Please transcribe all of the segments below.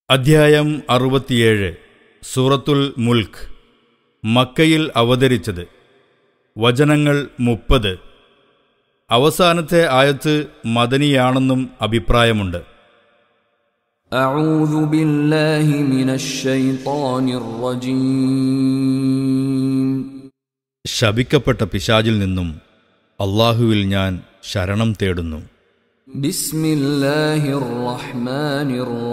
അധ്യായം അറുപത്തിയേഴ് സൂറത്തുൽ മുൽക്ക് മക്കയിൽ അവതരിച്ചത് വചനങ്ങൾ മുപ്പത് അവസാനത്തെ ആയത്ത് മദനിയാണെന്നും അഭിപ്രായമുണ്ട് أعوذ بالله من الشيطان الرجيم ശപിക്കപ്പെട്ട പിശാചിൽ നിന്നും അള്ളാഹുവിൽ ഞാൻ ശരണം തേടുന്നു بسم الله الرحمن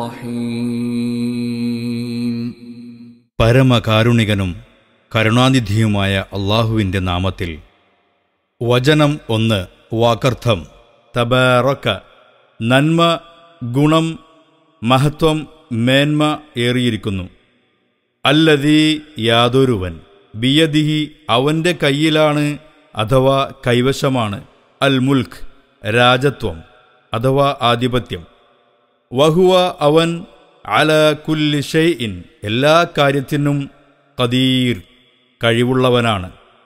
الرحيم പരമകാരുണികനും കരുണാനിധിയുമായ അള്ളാഹുവിൻ്റെ നാമത്തിൽ വചനം ഒന്ന് വാക്കർത്ഥം തബാറക്ക നന്മ ഗുണം മഹത്വം മേന്മ ഏറിയിരിക്കുന്നു അല്ലതീ യാതൊരുവൻ ബിയദിഹി അവൻ്റെ കയ്യിലാണ് അഥവാ കൈവശമാണ് അൽ മുൽക്ക് രാജത്വം അഥവാ ആധിപത്യം വഹുവ അവൻ അല കുല്ലി ഷെയ്ഇൻ എല്ലാ കാര്യത്തിനും കദീർ കഴിവുള്ളവനാണ്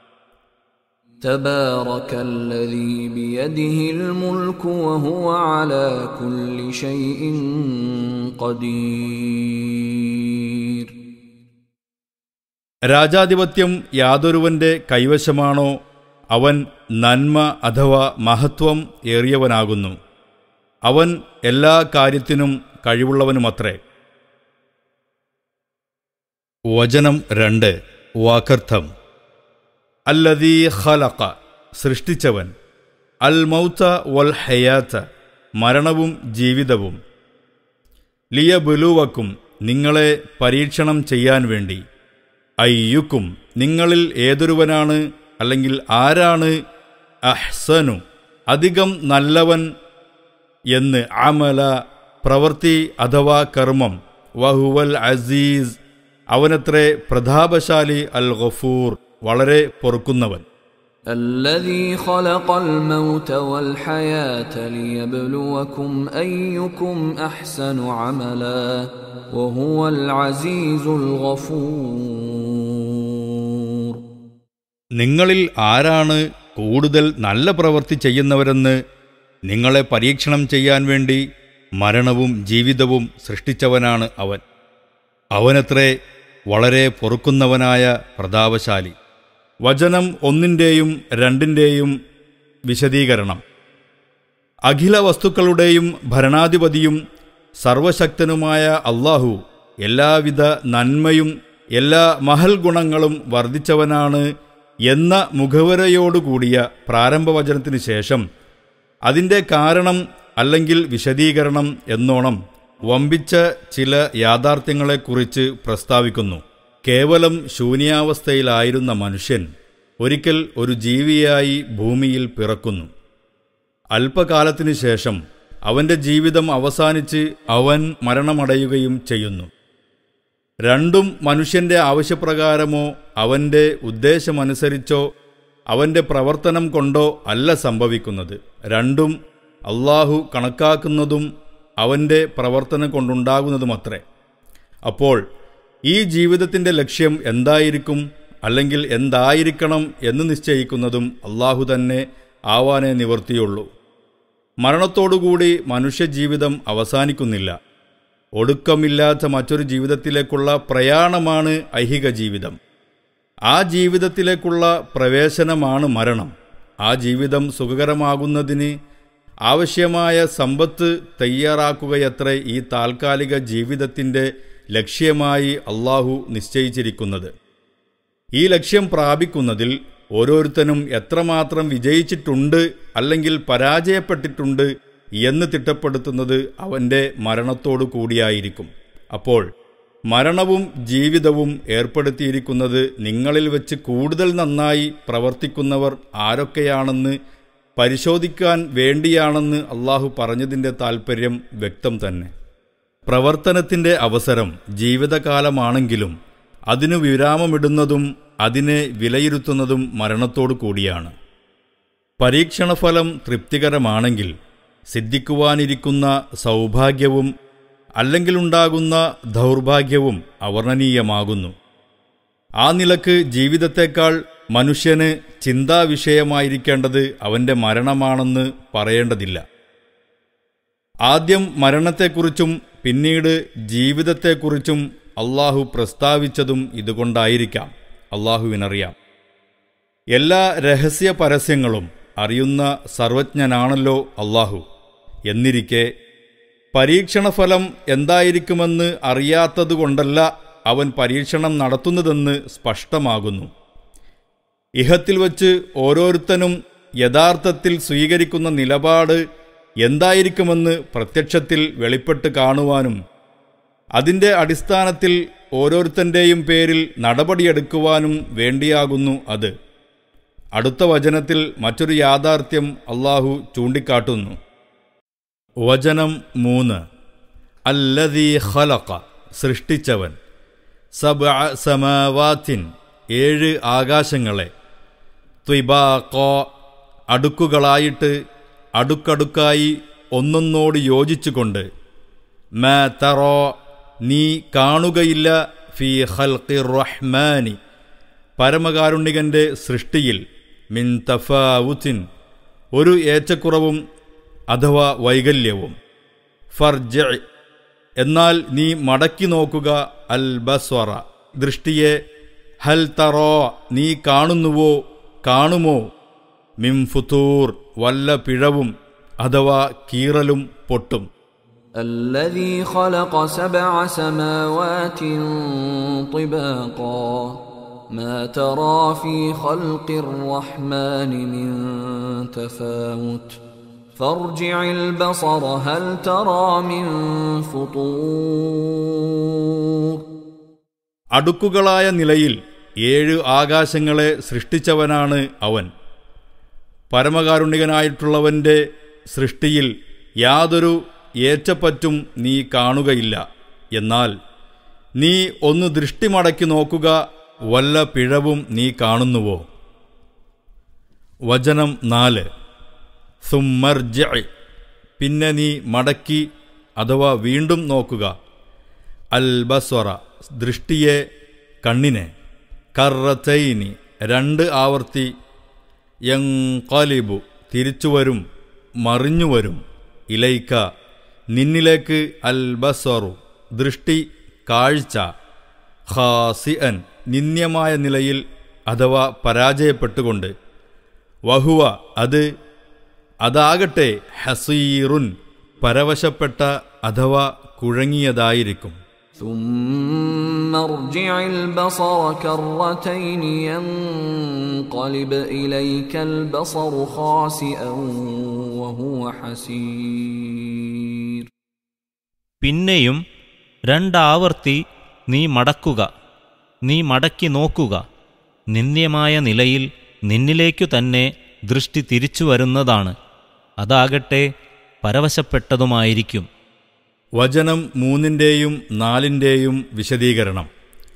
تبارك الذي بيده الملك وهو على كل شيء قدير രാജാധിപത്യം യാതൊരുവന്റെ കൈവശമാണോ അവൻ നന്മ അഥവാ മഹത്വം ഏറിയവനാകുന്നു അവൻ എല്ലാ കാര്യത്തിനും കഴിവുള്ളവനുമത്രേ വചനം രണ്ട് വാക്കർത്ഥം അല്ലതീ ഖലഖ സൃഷ്ടിച്ചവൻ അൽ മൗത്ത വൽ ഹയാത്ത മരണവും ജീവിതവും ലിയബുലുവക്കും നിങ്ങളെ പരീക്ഷണം ചെയ്യാൻ വേണ്ടി അയ്യുക്കും നിങ്ങളിൽ ഏതൊരുവനാണ് അല്ലെങ്കിൽ ആരാണ് അഹ്സനു അധികം നല്ലവൻ എന്ന് അമല പ്രവൃത്തി അഥവാ കർമ്മം വഹുവൽ അസീസ് അവനത്രേ പ്രതാപശാലി അൽ ഗഫൂർ വളരെ പൊറുക്കുന്നവൻ الذي خلق الموت والحياة ليبلوكم أيكم أحسن عملا وهو العزيز الغفور നിങ്ങളിൽ ആരാണ് കൂടുതൽ നല്ല പ്രവൃത്തി ചെയ്യുന്നവരെന്ന് നിങ്ങളെ പരീക്ഷണം ചെയ്യാൻ വേണ്ടി മരണവും ജീവിതവും സൃഷ്ടിച്ചവനാണ് അവൻ അവനത്രേ വളരെ പൊറുക്കുന്നവനായ പ്രതാപശാലി വചനം ഒന്നിൻ്റെയും രണ്ടിൻ്റെയും വിശദീകരണം അഖില വസ്തുക്കളുടെയും ഭരണാധിപതിയും സർവശക്തനുമായ അള്ളാഹു എല്ലാവിധ നന്മയും എല്ലാ മഹൽ ഗുണങ്ങളും വർദ്ധിച്ചവനാണ് എന്ന മുഖവരയോടുകൂടിയ പ്രാരംഭവചനത്തിനു ശേഷം അതിൻ്റെ കാരണം അല്ലെങ്കിൽ വിശദീകരണം എന്നോണം വമ്പിച്ച ചില യാഥാർത്ഥ്യങ്ങളെക്കുറിച്ച് പ്രസ്താവിക്കുന്നു കേവലം ശൂന്യാവസ്ഥയിലായിരുന്ന മനുഷ്യൻ ഒരിക്കൽ ഒരു ജീവിയായി ഭൂമിയിൽ പിറക്കുന്നു അല്പകാലത്തിനു ശേഷം അവന്റെ ജീവിതം അവസാനിച്ച് അവൻ മരണമടയുകയും ചെയ്യുന്നു രണ്ടും മനുഷ്യന്റെ ആവശ്യപ്രകാരമോ അവന്റെ ഉദ്ദേശമനുസരിച്ചോ അവന്റെ പ്രവർത്തനം കൊണ്ടോ അല്ല സംഭവിക്കുന്നത് രണ്ടും അള്ളാഹു കണക്കാക്കുന്നതും അവന്റെ പ്രവർത്തനം കൊണ്ടുണ്ടാകുന്നതുമത്രേ അപ്പോൾ ഈ ജീവിതത്തിന്റെ ലക്ഷ്യം എന്തായിരിക്കും അല്ലെങ്കിൽ എന്തായിരിക്കണം എന്ന് നിശ്ചയിക്കുന്നതും അള്ളാഹു തന്നെ ആവാനേ നിവർത്തിയുള്ളൂ മരണത്തോടുകൂടി മനുഷ്യജീവിതം അവസാനിക്കുന്നില്ല ഒടുക്കമില്ലാത്ത മറ്റൊരു ജീവിതത്തിലേക്കുള്ള പ്രയാണമാണ് ഐഹിക ജീവിതം ആ ജീവിതത്തിലേക്കുള്ള പ്രവേശനമാണ് മരണം ആ ജീവിതം സുഖകരമാകുന്നതിന് ആവശ്യമായ സമ്പത്ത് തയ്യാറാക്കുകയത്രേ ഈ താൽക്കാലിക ജീവിതത്തിൻ്റെ ലക്ഷ്യമായി അള്ളാഹു നിശ്ചയിച്ചിരിക്കുന്നത് ഈ ലക്ഷ്യം പ്രാപിക്കുന്നതിൽ ഓരോരുത്തനും എത്രമാത്രം വിജയിച്ചിട്ടുണ്ട് അല്ലെങ്കിൽ പരാജയപ്പെട്ടിട്ടുണ്ട് എന്ന് തിട്ടപ്പെടുത്തുന്നത് അവൻ്റെ മരണത്തോടു കൂടിയായിരിക്കും അപ്പോൾ മരണവും ജീവിതവും ഏർപ്പെടുത്തിയിരിക്കുന്നത് നിങ്ങളിൽ വെച്ച് കൂടുതൽ നന്നായി പ്രവർത്തിക്കുന്നവർ ആരൊക്കെയാണെന്ന് പരിശോധിക്കാൻ വേണ്ടിയാണെന്ന് അള്ളാഹു പറഞ്ഞതിൻ്റെ താൽപ്പര്യം വ്യക്തം തന്നെ പ്രവർത്തനത്തിൻ്റെ അവസരം ജീവിതകാലമാണെങ്കിലും അതിനു വിരാമമിടുന്നതും അതിനെ വിലയിരുത്തുന്നതും മരണത്തോടു കൂടിയാണ് പരീക്ഷണഫലം തൃപ്തികരമാണെങ്കിൽ സിദ്ധിക്കുവാനിരിക്കുന്ന സൗഭാഗ്യവും അല്ലെങ്കിലുണ്ടാകുന്ന ദൗർഭാഗ്യവും അവർണ്ണനീയമാകുന്നു ആ നിലക്ക് ജീവിതത്തേക്കാൾ മനുഷ്യന് ചിന്താവിഷയമായിരിക്കേണ്ടത് അവൻ്റെ മരണമാണെന്ന് പറയേണ്ടതില്ല ആദ്യം മരണത്തെക്കുറിച്ചും പിന്നീട് ജീവിതത്തെക്കുറിച്ചും അള്ളാഹു പ്രസ്താവിച്ചതും ഇതുകൊണ്ടായിരിക്കാം അള്ളാഹുവിനറിയാം എല്ലാ രഹസ്യ പരസ്യങ്ങളും അറിയുന്ന സർവജ്ഞനാണല്ലോ അള്ളാഹു എന്നിരിക്കെ പരീക്ഷണഫലം എന്തായിരിക്കുമെന്ന് അറിയാത്തതുകൊണ്ടല്ല അവൻ പരീക്ഷണം നടത്തുന്നതെന്ന് സ്പഷ്ടമാകുന്നു ഇഹത്തിൽ വച്ച് ഓരോരുത്തനും യഥാർത്ഥത്തിൽ സ്വീകരിക്കുന്ന നിലപാട് എന്തായിരിക്കുമെന്ന് പ്രത്യക്ഷത്തിൽ വെളിപ്പെട്ട് കാണുവാനും അതിൻ്റെ അടിസ്ഥാനത്തിൽ ഓരോരുത്തൻ്റെയും പേരിൽ നടപടിയെടുക്കുവാനും വേണ്ടിയാകുന്നു അത് അടുത്ത വചനത്തിൽ മറ്റൊരു യാഥാർത്ഥ്യം അള്ളാഹു ചൂണ്ടിക്കാട്ടുന്നു വചനം മൂന്ന് അല്ലദീ ഖലഖ സൃഷ്ടിച്ചവൻ സബ സമാവാത്തിൻ ഏഴ് ആകാശങ്ങളെ ത്വിബാക്കോ അടുക്കുകളായിട്ട് അടുക്കടുക്കായി ഒന്നൊന്നോട് യോജിച്ചുകൊണ്ട് മാ തറോ നീ കാണുകയില്ല ഫി ഖൽഖി റഹ്മാനി പരമകാരുണികന്റെ സൃഷ്ടിയിൽ മിൻ തഫാവുത്തിൻ ഒരു ഏച്ചക്കുറവും അഥവാ വൈകല്യവും ഫർജ എന്നാൽ നീ മടക്കി നോക്കുക അൽ ബസ്വറ ദൃഷ്ടിയെ ഹൽ തറോ നീ കാണുന്നുവോ കാണുമോ മിം ഫുതൂർ വല്ല പിഴവും അഥവാ കീറലും പൊട്ടും الذي خلق سبع سماوات طباقا ما ترى في خلق الرحمن من تفاوت فارجع البصر هل ترى من فطور അടുക്കുകളായ നിലയിൽ ഏഴ് ആകാശങ്ങളെ സൃഷ്ടിച്ചവനാണ് അവൻ പരമകാരുണികനായിട്ടുള്ളവന്റെ സൃഷ്ടിയിൽ യാതൊരു ഏറ്റപ്പറ്റും നീ കാണുകയില്ല എന്നാൽ നീ ഒന്ന് ദൃഷ്ടി മടക്കി നോക്കുക വല്ല പിഴവും നീ കാണുന്നുവോ വചനം നാല് സുമർജ പിന്നെ നീ മടക്കി അഥവാ വീണ്ടും നോക്കുക അൽ ബസ്വറ ദൃഷ്ടിയെ കണ്ണിനെ കറത്തൈനി രണ്ട് ആവർത്തി യങ്കാലിബു തിരിച്ചുവരും മറിഞ്ഞുവരും ഇലൈക്ക നിന്നിലേക്ക് അൽ ബസ്വറു ദൃഷ്ടി കാഴ്ച ഹാസിഅൻ നിന്ദ്യമായ നിലയിൽ അഥവാ പരാജയപ്പെട്ടുകൊണ്ട് വഹുവ അത് അതാകട്ടെ ഹസീറുൻ പരവശപ്പെട്ട അഥവാ കുഴങ്ങിയതായിരിക്കും ثم ارجع البصر كرتين ينقلب إليك البصر خاسئا وهو حسير പിന്നെയും രണ്ടാവർത്തി നീ മടക്കുക നീ മടക്കി നോക്കുക നിന്ദ്യമായ നിലയിൽ നിന്നിലേക്കു തന്നെ ദൃഷ്ടി തിരിച്ചു വരുന്നതാണ് അതാകട്ടെ പരവശപ്പെട്ടതുമായിരിക്കും വചനം മൂന്നിൻ്റെയും നാലിൻ്റെയും വിശദീകരണം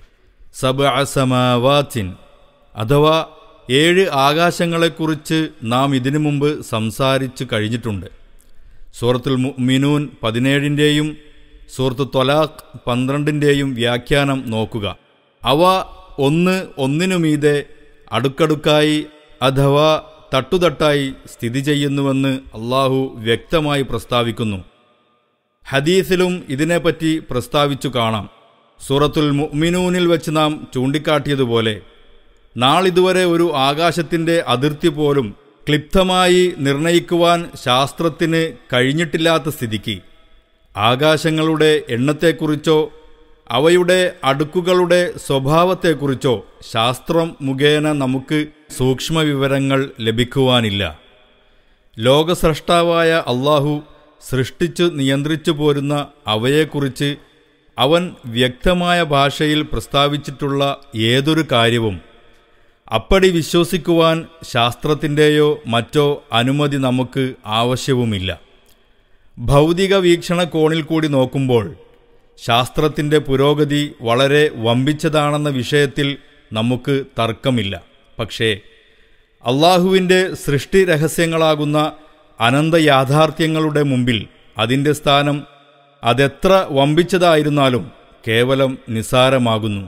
സബ അസമാവാത്തിൻ അഥവാ ഏഴ് ആകാശങ്ങളെക്കുറിച്ച് നാം ഇതിനു മുമ്പ് സംസാരിച്ചു കഴിഞ്ഞിട്ടുണ്ട് സൂറത്തുൽ മിനൂൻ പതിനേഴിൻ്റെയും സൂറത്ത് തൊലാഖ് പന്ത്രണ്ടിൻ്റെയും വ്യാഖ്യാനം നോക്കുക അവ ഒന്ന് ഒന്നിനുമീതെ അടുക്കടുക്കായി അഥവാ തട്ടുതട്ടായി സ്ഥിതി ചെയ്യുന്നുവെന്ന് അള്ളാഹു വ്യക്തമായി പ്രസ്താവിക്കുന്നു ഹദീസിലും ഇതിനെപ്പറ്റി പ്രസ്താവിച്ചു കാണാം സൂറത്തുൽ മുഅ്മിനൂനിൽ വെച്ച് നാം ചൂണ്ടിക്കാട്ടിയതുപോലെ നാളിതുവരെ ഒരു ആകാശത്തിന്റെ അതിർത്തി പോലും ക്ലിപ്തമായി നിർണയിക്കുവാൻ ശാസ്ത്രത്തിന് കഴിഞ്ഞിട്ടില്ലാത്ത സ്ഥിതിക്ക് ആകാശങ്ങളുടെ എണ്ണത്തെക്കുറിച്ചോ അവയുടെ അടുക്കുകളുടെ സ്വഭാവത്തെക്കുറിച്ചോ ശാസ്ത്രം മുഖേന നമുക്ക് സൂക്ഷ്മ വിവരങ്ങൾ ലഭിക്കുവാനില്ല ലോകസ്രഷ്ടാവായ അള്ളാഹു സൃഷ്ടിച്ചു നിയന്ത്രിച്ചു പോരുന്ന അവയെക്കുറിച്ച് അവൻ വ്യക്തമായ ഭാഷയിൽ പ്രസ്താവിച്ചിട്ടുള്ള ഏതൊരു കാര്യവും അപ്പടി വിശ്വസിക്കുവാൻ ശാസ്ത്രത്തിൻ്റെയോ മറ്റോ അനുമതി നമുക്ക് ആവശ്യവുമില്ല ഭൗതിക വീക്ഷണകോണിൽ കൂടി നോക്കുമ്പോൾ ശാസ്ത്രത്തിൻ്റെ പുരോഗതി വളരെ വമ്പിച്ചതാണെന്ന വിഷയത്തിൽ നമുക്ക് തർക്കമില്ല പക്ഷേ അള്ളാഹുവിൻ്റെ സൃഷ്ടി രഹസ്യങ്ങളാകുന്ന അനന്ത യാഥാർത്ഥ്യങ്ങളുടെ മുമ്പിൽ അതിൻ്റെ സ്ഥാനം അതെത്ര വമ്പിച്ചതായിരുന്നാലും കേവലം നിസാരമാകുന്നു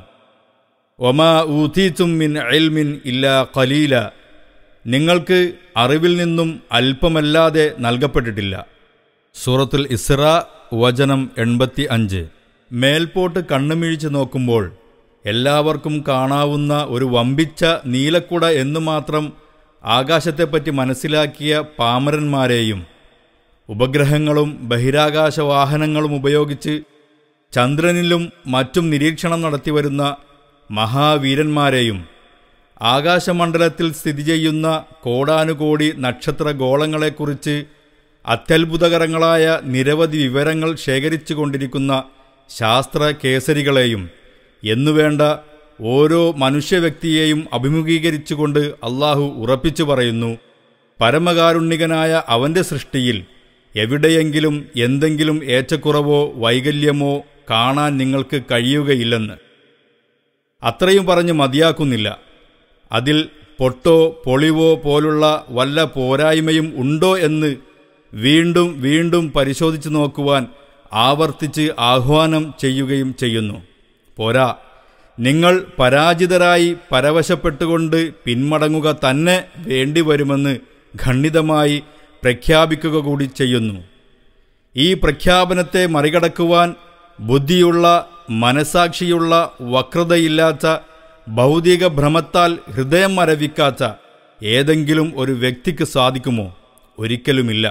ഒമാ ഊതീത്തും മിൻ എൽമിൻ ഇല്ലാ കലീല നിങ്ങൾക്ക് അറിവിൽ നിന്നും അല്പമല്ലാതെ നൽകപ്പെട്ടിട്ടില്ല സൂറത്തുൽ ഇസ്ര വചനം എൺപത്തി അഞ്ച് മേൽപോട്ട് കണ്ണുമിഴിച്ച് നോക്കുമ്പോൾ എല്ലാവർക്കും കാണാവുന്ന ഒരു വമ്പിച്ച നീലക്കുട എന്നു മാത്രം ആകാശത്തെപ്പറ്റി മനസ്സിലാക്കിയ പാമരന്മാരെയും ഉപഗ്രഹങ്ങളും ബഹിരാകാശ വാഹനങ്ങളും ഉപയോഗിച്ച് ചന്ദ്രനിലും മറ്റും നിരീക്ഷണം നടത്തിവരുന്ന മഹാവീരന്മാരെയും ആകാശമണ്ഡലത്തിൽ സ്ഥിതി ചെയ്യുന്ന കോടാനുകോടി നക്ഷത്ര ഗോളങ്ങളെക്കുറിച്ച് അത്യത്ഭുതകരങ്ങളായ നിരവധി വിവരങ്ങൾ ശേഖരിച്ചു കൊണ്ടിരിക്കുന്ന ശാസ്ത്ര കേസരികളെയും എന്നുവേണ്ട ഓരോ മനുഷ്യവ്യക്തിയെയും അഭിമുഖീകരിച്ചുകൊണ്ട് അള്ളാഹു ഉറപ്പിച്ചു പറയുന്നു പരമകാരുണ്യകനായ അവന്റെ സൃഷ്ടിയിൽ എവിടെയെങ്കിലും എന്തെങ്കിലും ഏറ്റക്കുറവോ വൈകല്യമോ കാണാൻ നിങ്ങൾക്ക് കഴിയുകയില്ലെന്ന് അത്രയും പറഞ്ഞ് മതിയാക്കുന്നില്ല അതിൽ പൊട്ടോ പൊളിവോ പോലുള്ള വല്ല പോരായ്മയും ഉണ്ടോ എന്ന് വീണ്ടും വീണ്ടും പരിശോധിച്ചു നോക്കുവാൻ ആവർത്തിച്ച് ആഹ്വാനം ചെയ്യുകയും ചെയ്യുന്നു പോരാ നിങ്ങൾ പരാജിതരായി പരവശപ്പെട്ടുകൊണ്ട് പിന്മടങ്ങുക തന്നെ വേണ്ടിവരുമെന്ന് ഖണ്ഡിതമായി പ്രഖ്യാപിക്കുക കൂടി ചെയ്യുന്നു ഈ പ്രഖ്യാപനത്തെ മറികടക്കുവാൻ ബുദ്ധിയുള്ള മനസാക്ഷിയുള്ള വക്രതയില്ലാത്ത ഭൗതിക ഭ്രമത്താൽ ഹൃദയം മരവിക്കാത്ത ഏതെങ്കിലും ഒരു വ്യക്തിക്ക് സാധിക്കുമോ ഒരിക്കലുമില്ല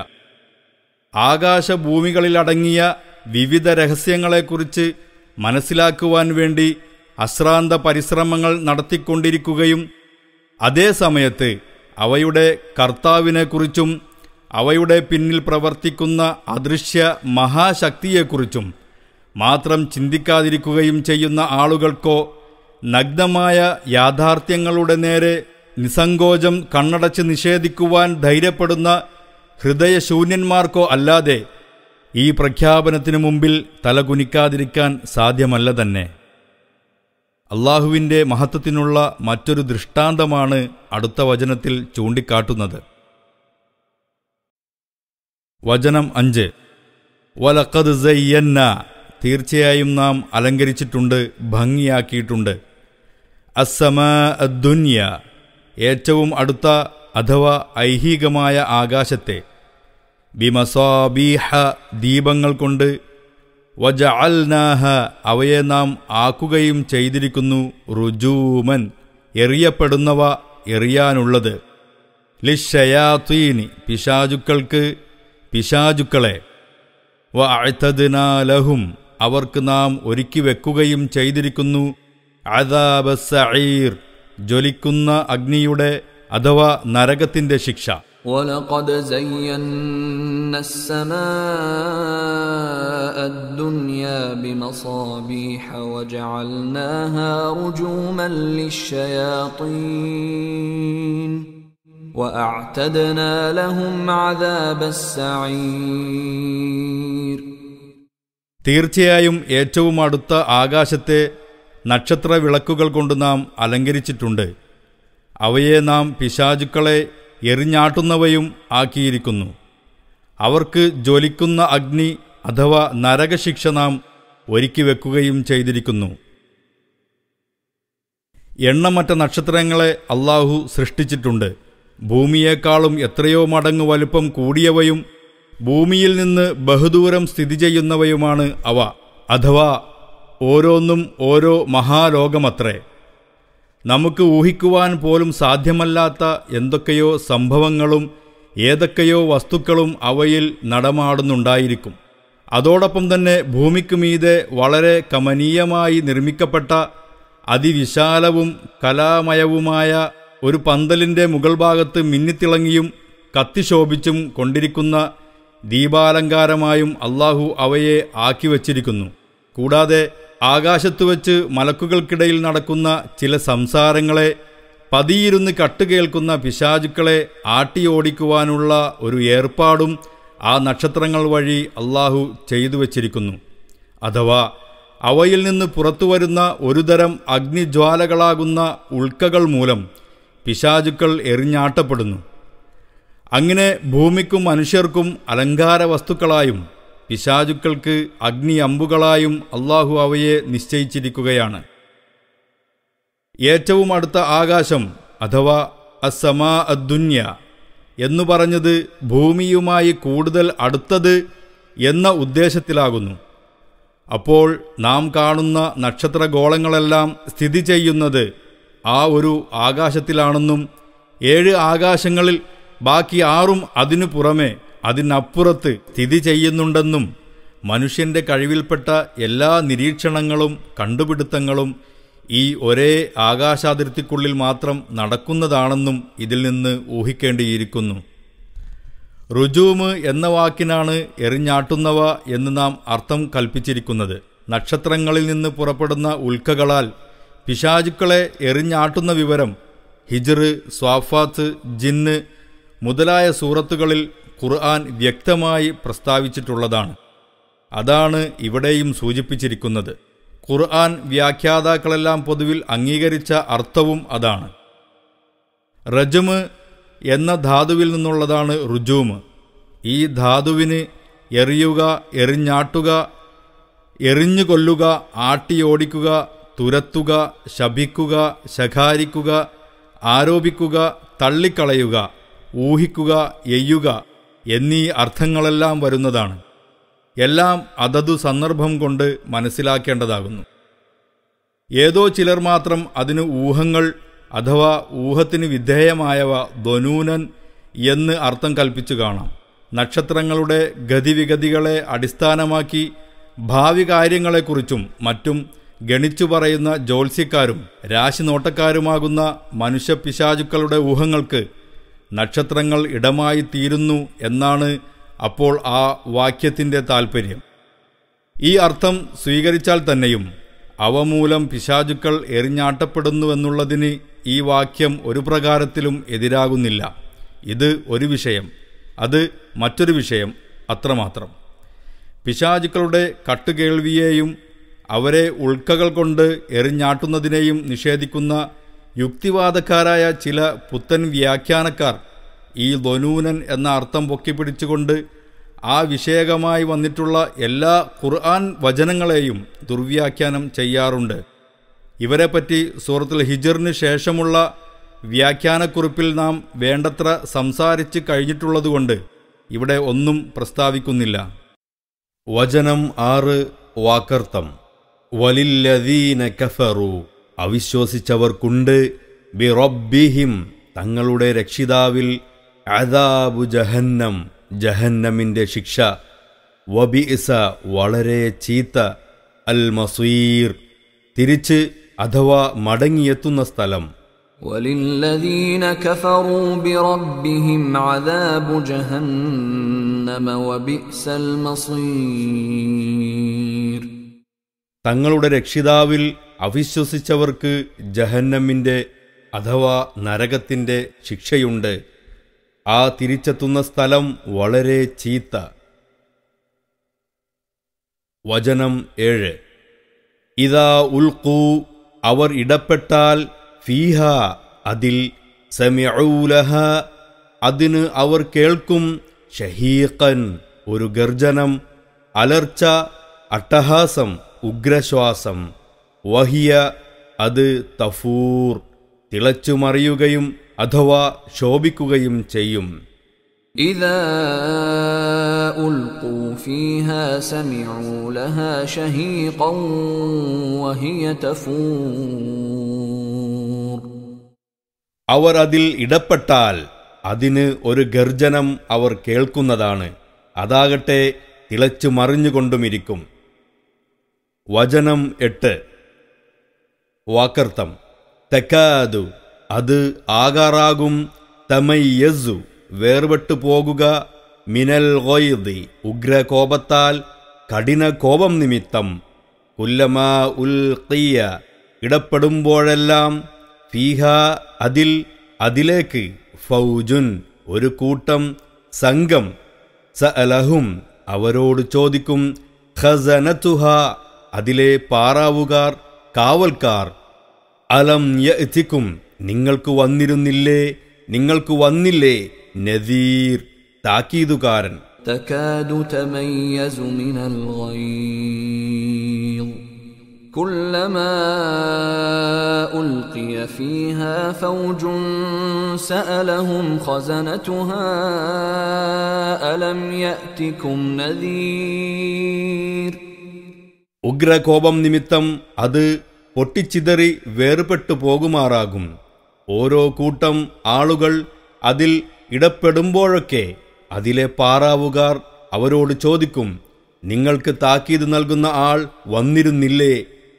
ആകാശഭൂമികളിലടങ്ങിയ വിവിധ രഹസ്യങ്ങളെക്കുറിച്ച് മനസ്സിലാക്കുവാൻ വേണ്ടി അശ്രാന്ത പരിശ്രമങ്ങൾ നടത്തിക്കൊണ്ടിരിക്കുകയും അതേ സമയത്ത് അവയുടെ കർത്താവിനെക്കുറിച്ചും അവയുടെ പിന്നിൽ പ്രവർത്തിക്കുന്ന അദൃശ്യ മഹാശക്തിയെക്കുറിച്ചും മാത്രം ചിന്തിക്കാതിരിക്കുകയും ചെയ്യുന്ന ആളുകൾക്കോ നഗ്നമായ യാഥാർത്ഥ്യങ്ങളുടെ നേരെ നിസങ്കോചം കണ്ണടച്ച് നിഷേധിക്കുവാൻ ധൈര്യപ്പെടുന്ന ഹൃദയശൂന്യന്മാർക്കോ അല്ലാതെ ഈ പ്രഖ്യാപനത്തിനു മുമ്പിൽ തലകുനിക്കാതിരിക്കാൻ സാധ്യമല്ല തന്നെ അള്ളാഹുവിൻ്റെ മഹത്വത്തിനുള്ള മറ്റൊരു ദൃഷ്ടാന്തമാണ് അടുത്ത വചനത്തിൽ ചൂണ്ടിക്കാട്ടുന്നത് വചനം അഞ്ച് വലക്കത് സയ്യന്ന തീർച്ചയായും നാം അലങ്കരിച്ചിട്ടുണ്ട് ഭംഗിയാക്കിയിട്ടുണ്ട് അസമ അദ്ദുന്യ ഏറ്റവും അടുത്ത അഥവാ ഐഹികമായ ആകാശത്തെ ബിമസാബീഹ ദീപങ്ങൾ കൊണ്ട് വജഅൽനാഹ അവയെ നാം ആക്കുകയും ചെയ്തിരിക്കുന്നു റുജൂമൻ എറിയപ്പെടുന്നവ എറിയാനുള്ളത് ലിഷയാത്തീനി പിശാചുക്കൾക്ക് പിശാചുക്കളെ വഅ്തദ്നാലഹും അവർക്ക് നാം ഒരുക്കി വെക്കുകയും ചെയ്തിരിക്കുന്നു അദാബസഈർ ജ്വലിക്കുന്ന അഗ്നിയുടെ അഥവാ നരകത്തിന്റെ ശിക്ഷ ولقد زينا السماء الدنيا بمصابيح وجعلناها رجوما للشياطين واعتدنا لهم عذاب السعير തീർച്ചയായും ഏറ്റവും അടുത്ത ആകാശത്തെ നക്ഷത്ര വിളക്കുകൾ കൊണ്ട് നാം അലങ്കരിച്ചിട്ടുണ്ട് അവയെ നാം പിശാചുക്കളെ എറിഞ്ഞാട്ടുന്നവയും ആക്കിയിരിക്കുന്നു അവർക്ക് ജ്വലിക്കുന്ന അഗ്നി അഥവാ നരകശിക്ഷ നാം ഒരുക്കി വെക്കുകയും ചെയ്തിരിക്കുന്നു എണ്ണമറ്റ നക്ഷത്രങ്ങളെ അള്ളാഹു സൃഷ്ടിച്ചിട്ടുണ്ട് ഭൂമിയേക്കാളും എത്രയോ മടങ്ങ് വലുപ്പം കൂടിയവയും ഭൂമിയിൽ നിന്ന് ബഹുദൂരം സ്ഥിതി ചെയ്യുന്നവയുമാണ് അവ അഥവാ ഓരോന്നും ഓരോ മഹാലോകമത്രേ നമുക്ക് ഊഹിക്കുവാൻ പോലും സാധ്യമല്ലാത്ത എന്തൊക്കെയോ സംഭവങ്ങളും ഏതൊക്കെയോ വസ്തുക്കളും അവയിൽ നടമാടുന്നുണ്ടായിരിക്കും അതോടൊപ്പം തന്നെ ഭൂമിക്ക് മീതെ വളരെ കമനീയമായി നിർമ്മിക്കപ്പെട്ട അതിവിശാലവും കലാമയവുമായ ഒരു പന്തലിൻ്റെ മുകൾ ഭാഗത്ത് മിന്നിത്തിളങ്ങിയും കത്തിശോഭിച്ചും കൊണ്ടിരിക്കുന്ന ദീപാലങ്കാരമായും അള്ളാഹു അവയെ ആക്കി വച്ചിരിക്കുന്നു കൂടാതെ ആകാശത്തു വച്ച് മലക്കുകൾക്കിടയിൽ നടക്കുന്ന ചില സംസാരങ്ങളെ പതിയിരുന്ന് കട്ടുകേൾക്കുന്ന പിശാചുക്കളെ ആട്ടിയോടിക്കുവാനുള്ള ഒരു ഏർപ്പാടും ആ നക്ഷത്രങ്ങൾ വഴി അള്ളാഹു ചെയ്തു വച്ചിരിക്കുന്നു അഥവാ അവയിൽ നിന്ന് പുറത്തുവരുന്ന ഒരുതരം അഗ്നിജ്വാലകളാകുന്ന ഉൾക്കകൾ മൂലം പിശാചുക്കൾ എറിഞ്ഞാട്ടപ്പെടുന്നു അങ്ങനെ ഭൂമിക്കും മനുഷ്യർക്കും അലങ്കാര വസ്തുക്കളായും പിശാചുക്കൾക്ക് അഗ്നി അമ്പുകളായും അള്ളാഹു അവയെ നിശ്ചയിച്ചിരിക്കുകയാണ് ഏറ്റവും അടുത്ത ആകാശം അഥവാ അസമാ അദ്ദുന്യ എന്നു പറഞ്ഞത് ഭൂമിയുമായി കൂടുതൽ അടുത്തത് എന്ന ഉദ്ദേശത്തിലാകുന്നു അപ്പോൾ നാം കാണുന്ന നക്ഷത്രഗോളങ്ങളെല്ലാം സ്ഥിതി ചെയ്യുന്നത് ആ ഒരു ആകാശത്തിലാണെന്നും ഏഴ് ആകാശങ്ങളിൽ ബാക്കി ആറും അതിനു പുറമെ അതിനപ്പുറത്ത് സ്ഥിതി ചെയ്യുന്നുണ്ടെന്നും മനുഷ്യന്റെ കഴിവിൽപ്പെട്ട എല്ലാ നിരീക്ഷണങ്ങളും കണ്ടുപിടുത്തങ്ങളും ഈ ഒരേ ആകാശാതിർത്തിക്കുള്ളിൽ മാത്രം നടക്കുന്നതാണെന്നും ഇതിൽ നിന്ന് ഊഹിക്കേണ്ടിയിരിക്കുന്നു റുജൂമ് എന്ന വാക്കിനാണ് എറിഞ്ഞാട്ടുന്നവ എന്ന് നാം അർത്ഥം കൽപ്പിച്ചിരിക്കുന്നത് നക്ഷത്രങ്ങളിൽ നിന്ന് പുറപ്പെടുന്ന ഉൽക്കകളാൽ പിശാചുക്കളെ എറിഞ്ഞാട്ടുന്ന വിവരം ഹിജർ സ്വാഫാത്ത് ജിന്ന് മുതലായ സൂറത്തുകളിൽ ഖുർആൻ വ്യക്തമായി പ്രസ്താവിച്ചിട്ടുള്ളതാണ് അതാണ് ഇവിടെയും സൂചിപ്പിച്ചിരിക്കുന്നത് ഖുർആൻ വ്യാഖ്യാതാക്കളെല്ലാം പൊതുവിൽ അംഗീകരിച്ച അർത്ഥവും അതാണ് റജമ് എന്ന ധാതുവിൽ നിന്നുള്ളതാണ് റുജൂമ് ഈ ധാതുവിന് എറിയുക എറിഞ്ഞാട്ടുക എറിഞ്ഞു കൊല്ലുക ആട്ടിയോടിക്കുക തുരത്തുക ശപിക്കുക ശകാരിക്കുക ആരോപിക്കുക തള്ളിക്കളയുക ഊഹിക്കുക എയ്യുക എന്നീ അർത്ഥങ്ങളെല്ലാം വരുന്നതാണ് എല്ലാം അതതു സന്ദർഭം കൊണ്ട് മനസ്സിലാക്കേണ്ടതാകുന്നു ഏതോ ചിലർ മാത്രം അതിന് ഊഹങ്ങൾ അഥവാ ഊഹത്തിന് വിധേയമായവ ധ്വനൂനൻ എന്ന് അർത്ഥം കൽപ്പിച്ചു കാണാം നക്ഷത്രങ്ങളുടെ ഗതിവിഗതികളെ അടിസ്ഥാനമാക്കി ഭാവി കാര്യങ്ങളെക്കുറിച്ചും മറ്റും ഗണിച്ചു പറയുന്ന ജ്യോത്സ്യക്കാരും രാശിനോട്ടക്കാരുമാകുന്ന മനുഷ്യപിശാചുക്കളുടെ ഊഹങ്ങൾക്ക് നക്ഷത്രങ്ങൾ ഇടമായി തീരുന്നു എന്നാണ് അപ്പോൾ ആ വാക്യത്തിൻ്റെ താൽപ്പര്യം ഈ അർത്ഥം സ്വീകരിച്ചാൽ തന്നെയും അവ മൂലം പിശാചുക്കൾ എറിഞ്ഞാട്ടപ്പെടുന്നുവെന്നുള്ളതിന് ഈ വാക്യം ഒരു പ്രകാരത്തിലും എതിരാകുന്നില്ല ഇത് ഒരു വിഷയം അത് മറ്റൊരു വിഷയം അത്രമാത്രം പിശാചുക്കളുടെ കട്ടുകേൾവിയെയും അവരെ ഉൾക്കകൾ കൊണ്ട് എറിഞ്ഞാട്ടുന്നതിനെയും നിഷേധിക്കുന്ന യുക്തിവാദക്കാരായ ചില പുത്തൻ വ്യാഖ്യാനക്കാർ ഈ ധനൂനൻ എന്ന അർത്ഥം പൊക്കിപ്പിടിച്ചുകൊണ്ട് ആ വിഷയകമായി വന്നിട്ടുള്ള എല്ലാ ഖുർആൻ വചനങ്ങളെയും ദുർവ്യാഖ്യാനം ചെയ്യാറുണ്ട് ഇവരെപ്പറ്റി സൂറത്തുൽ ഹിജറിന് ശേഷമുള്ള വ്യാഖ്യാനക്കുറിപ്പിൽ നാം വേണ്ടത്ര സംസാരിച്ച് കഴിഞ്ഞിട്ടുള്ളതുകൊണ്ട് ഇവിടെ ഒന്നും പ്രസ്താവിക്കുന്നില്ല വചനം ആറ് വാക്കർത്ഥം വലില്ലദീന കഫറു അവിശ്വസിച്ചവർക്കുണ്ട് ബിറബ്ബിഹിം തങ്ങളുടെ രക്ഷിതാവിൽ അദാബു ജഹന്നം ജഹന്നമിൻ്റെ ശിക്ഷ വബിഇസ വളരെ ചീത്ത അൽ മസീർ തിരിച്ച് അഥവാ മടങ്ങിയെത്തുന്ന സ്ഥലം وللذين كفروا بربهم عذاب جهنم وبئس المصير തങ്ങളുടെ രക്ഷിതാവിൽ അവിശ്വസിച്ചവർക്ക് ജഹന്നമിൻ്റെ അഥവാ നരകത്തിൻ്റെ ശിക്ഷയുണ്ട് ആ തിരിച്ചെത്തുന്ന സ്ഥലം വളരെ ചീത്ത വചനം ഏഴ് ഇതാ ഉൽക്കൂ അവർ ഇടപെട്ടാൽ ഫീഹ അതിൽ സമയഊലഹ അതിന് അവർ കേൾക്കും ഷഹീഖൻ ഒരു ഗർജനം അലർച്ച അട്ടഹാസം ഉഗ്രശ്വാസം വഹിയ അത് തഫൂർ തിളച്ചുമറിയുകയും അഥവാ ശോഭിക്കുകയും ചെയ്യും إذا ألقوا فيها سمعوا لها شهيقا وهي تفور അവർ അതിൽ ഇടപെട്ടാൽ അതിന് ഒരു ഗർജനം അവർ കേൾക്കുന്നതാണ് അതാകട്ടെ തിളച്ചു മറിഞ്ഞുകൊണ്ടുമിരിക്കും വചനം എട്ട് വാക്കർത്ഥം തെക്കാതു അത് ആകാറാകും തമയ്യസു വേർപെട്ടു പോകുക മിനൽ ഗൊയ്ദി ഉഗ്രകോപത്താൽ കഠിന കോപം നിമിത്തം കുല്ലമാ ഉൽ ഇടപ്പെടുമ്പോഴെല്ലാം ഫീഹ അതിൽ അതിലേക്ക് ഫൗജുൻ ഒരു കൂട്ടം സംഘം സ അലഹും അവരോട് ചോദിക്കും ഖസനതുഹ അതിലെ പാറാവുകാർ കാവൽക്കാർ അലം യഅ്തിക്കും നിങ്ങൾക്ക് വന്നിരുന്നില്ലേ നിങ്ങൾക്ക് വന്നില്ലേ നദീർ താക്കീതുകാരൻ تكاد تميز من الغيظ كلما القي فيها فوج سألهم خزنتها ألم يأتكم نذير ഉഗ്രകോപം നിമിത്തം അത് പൊട്ടിച്ചിതറി വേർപെട്ടു പോകുമാറാകും ഓരോ കൂട്ടം ആളുകൾ അതിൽ ഇടപെടുമ്പോഴൊക്കെ അതിലെ പാറാവുകാർ അവരോട് ചോദിക്കും നിങ്ങൾക്ക് താക്കീത് നൽകുന്ന ആൾ വന്നിരുന്നില്ലേ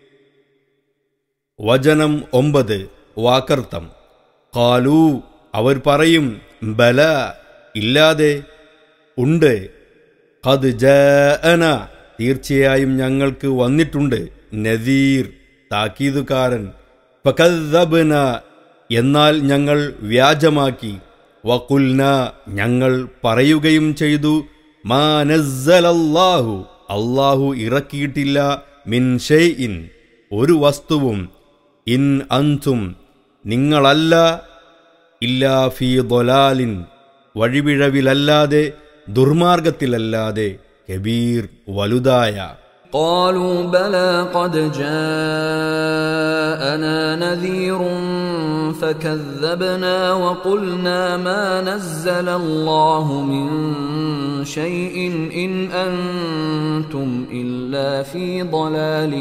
വചനം ഒമ്പത് വാക്കർത്തം കാലൂ അവർ പറയും ബല ഇല്ലാതെ ഉണ്ട് അത് ജന തീർച്ചയായും ഞങ്ങൾക്ക് വന്നിട്ടുണ്ട് നദീർ താക്കീതുകാരൻ ഫകദ്ദബ്ന എന്നാൽ ഞങ്ങൾ വ്യാജമാക്കി വകുൽന ഞങ്ങൾ പറയുകയും ചെയ്തു മാ നസ്സലല്ലാഹു അല്ലാഹു ഇറക്കിയിട്ടില്ല മിൻ ഷൈഇൻ ഒരു വസ്തുവും ഇൻ അൻതും നിങ്ങളല്ല ഇല്ലാ ഫീ ദൊലാലിൻ വഴിപിഴവിലല്ലാതെ ദുർമാർഗത്തിലല്ലാതെ കബീർ വലുതായ قالوا بلى قد جاءنا نذير فكذبنا وقلنا ما نزل الله من شيء إن أنتم إلا في ضلال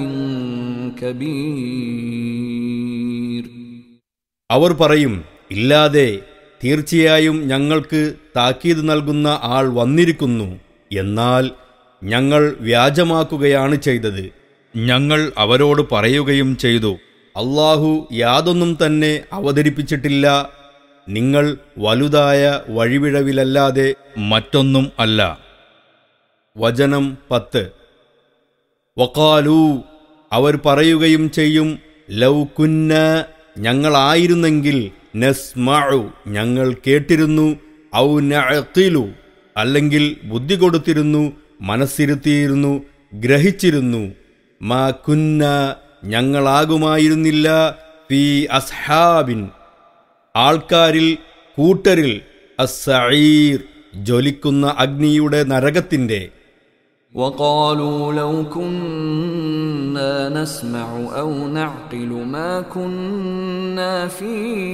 كبير അവർ പറയും ഇല്ലാതെ തീർച്ചയായും ഞങ്ങൾക്ക് താക്കീത് നൽകുന്ന ആൾ വന്നിരിക്കുന്നു എന്നാൽ ഞങ്ങൾ വ്യാജമാക്കുകയാണ് ചെയ്തത് ഞങ്ങൾ അവരോട് പറയുകയും ചെയ്തു അള്ളാഹു യാതൊന്നും തന്നെ അവതരിപ്പിച്ചിട്ടില്ല നിങ്ങൾ വലുതായ വഴിവിഴവിലല്ലാതെ മറ്റൊന്നും അല്ല വചനം പത്ത് വക്കാലു അവർ പറയുകയും ചെയ്യും ലൗ കുന്ന ഞങ്ങളായിരുന്നെങ്കിൽ നസ്മഉ ഞങ്ങൾ കേട്ടിരുന്നു ഔ നഅഖിലു അല്ലെങ്കിൽ ബുദ്ധി കൊടുത്തിരുന്നു മനസ്സിരുത്തിയിരുന്നു ഗ്രഹിച്ചിരുന്നു മാ കുന്ന ഞങ്ങളാകുമായിരുന്നില്ല ഫി അസ്ഹാബിൻ ആൾക്കാരിൽ കൂട്ടരിൽ അസ്സഈർ ജ്വലിക്കുന്ന അഗ്നിയുടെ നരകത്തിന്റെ وقالوا لو كنا نسمع او نعقل ما كنا في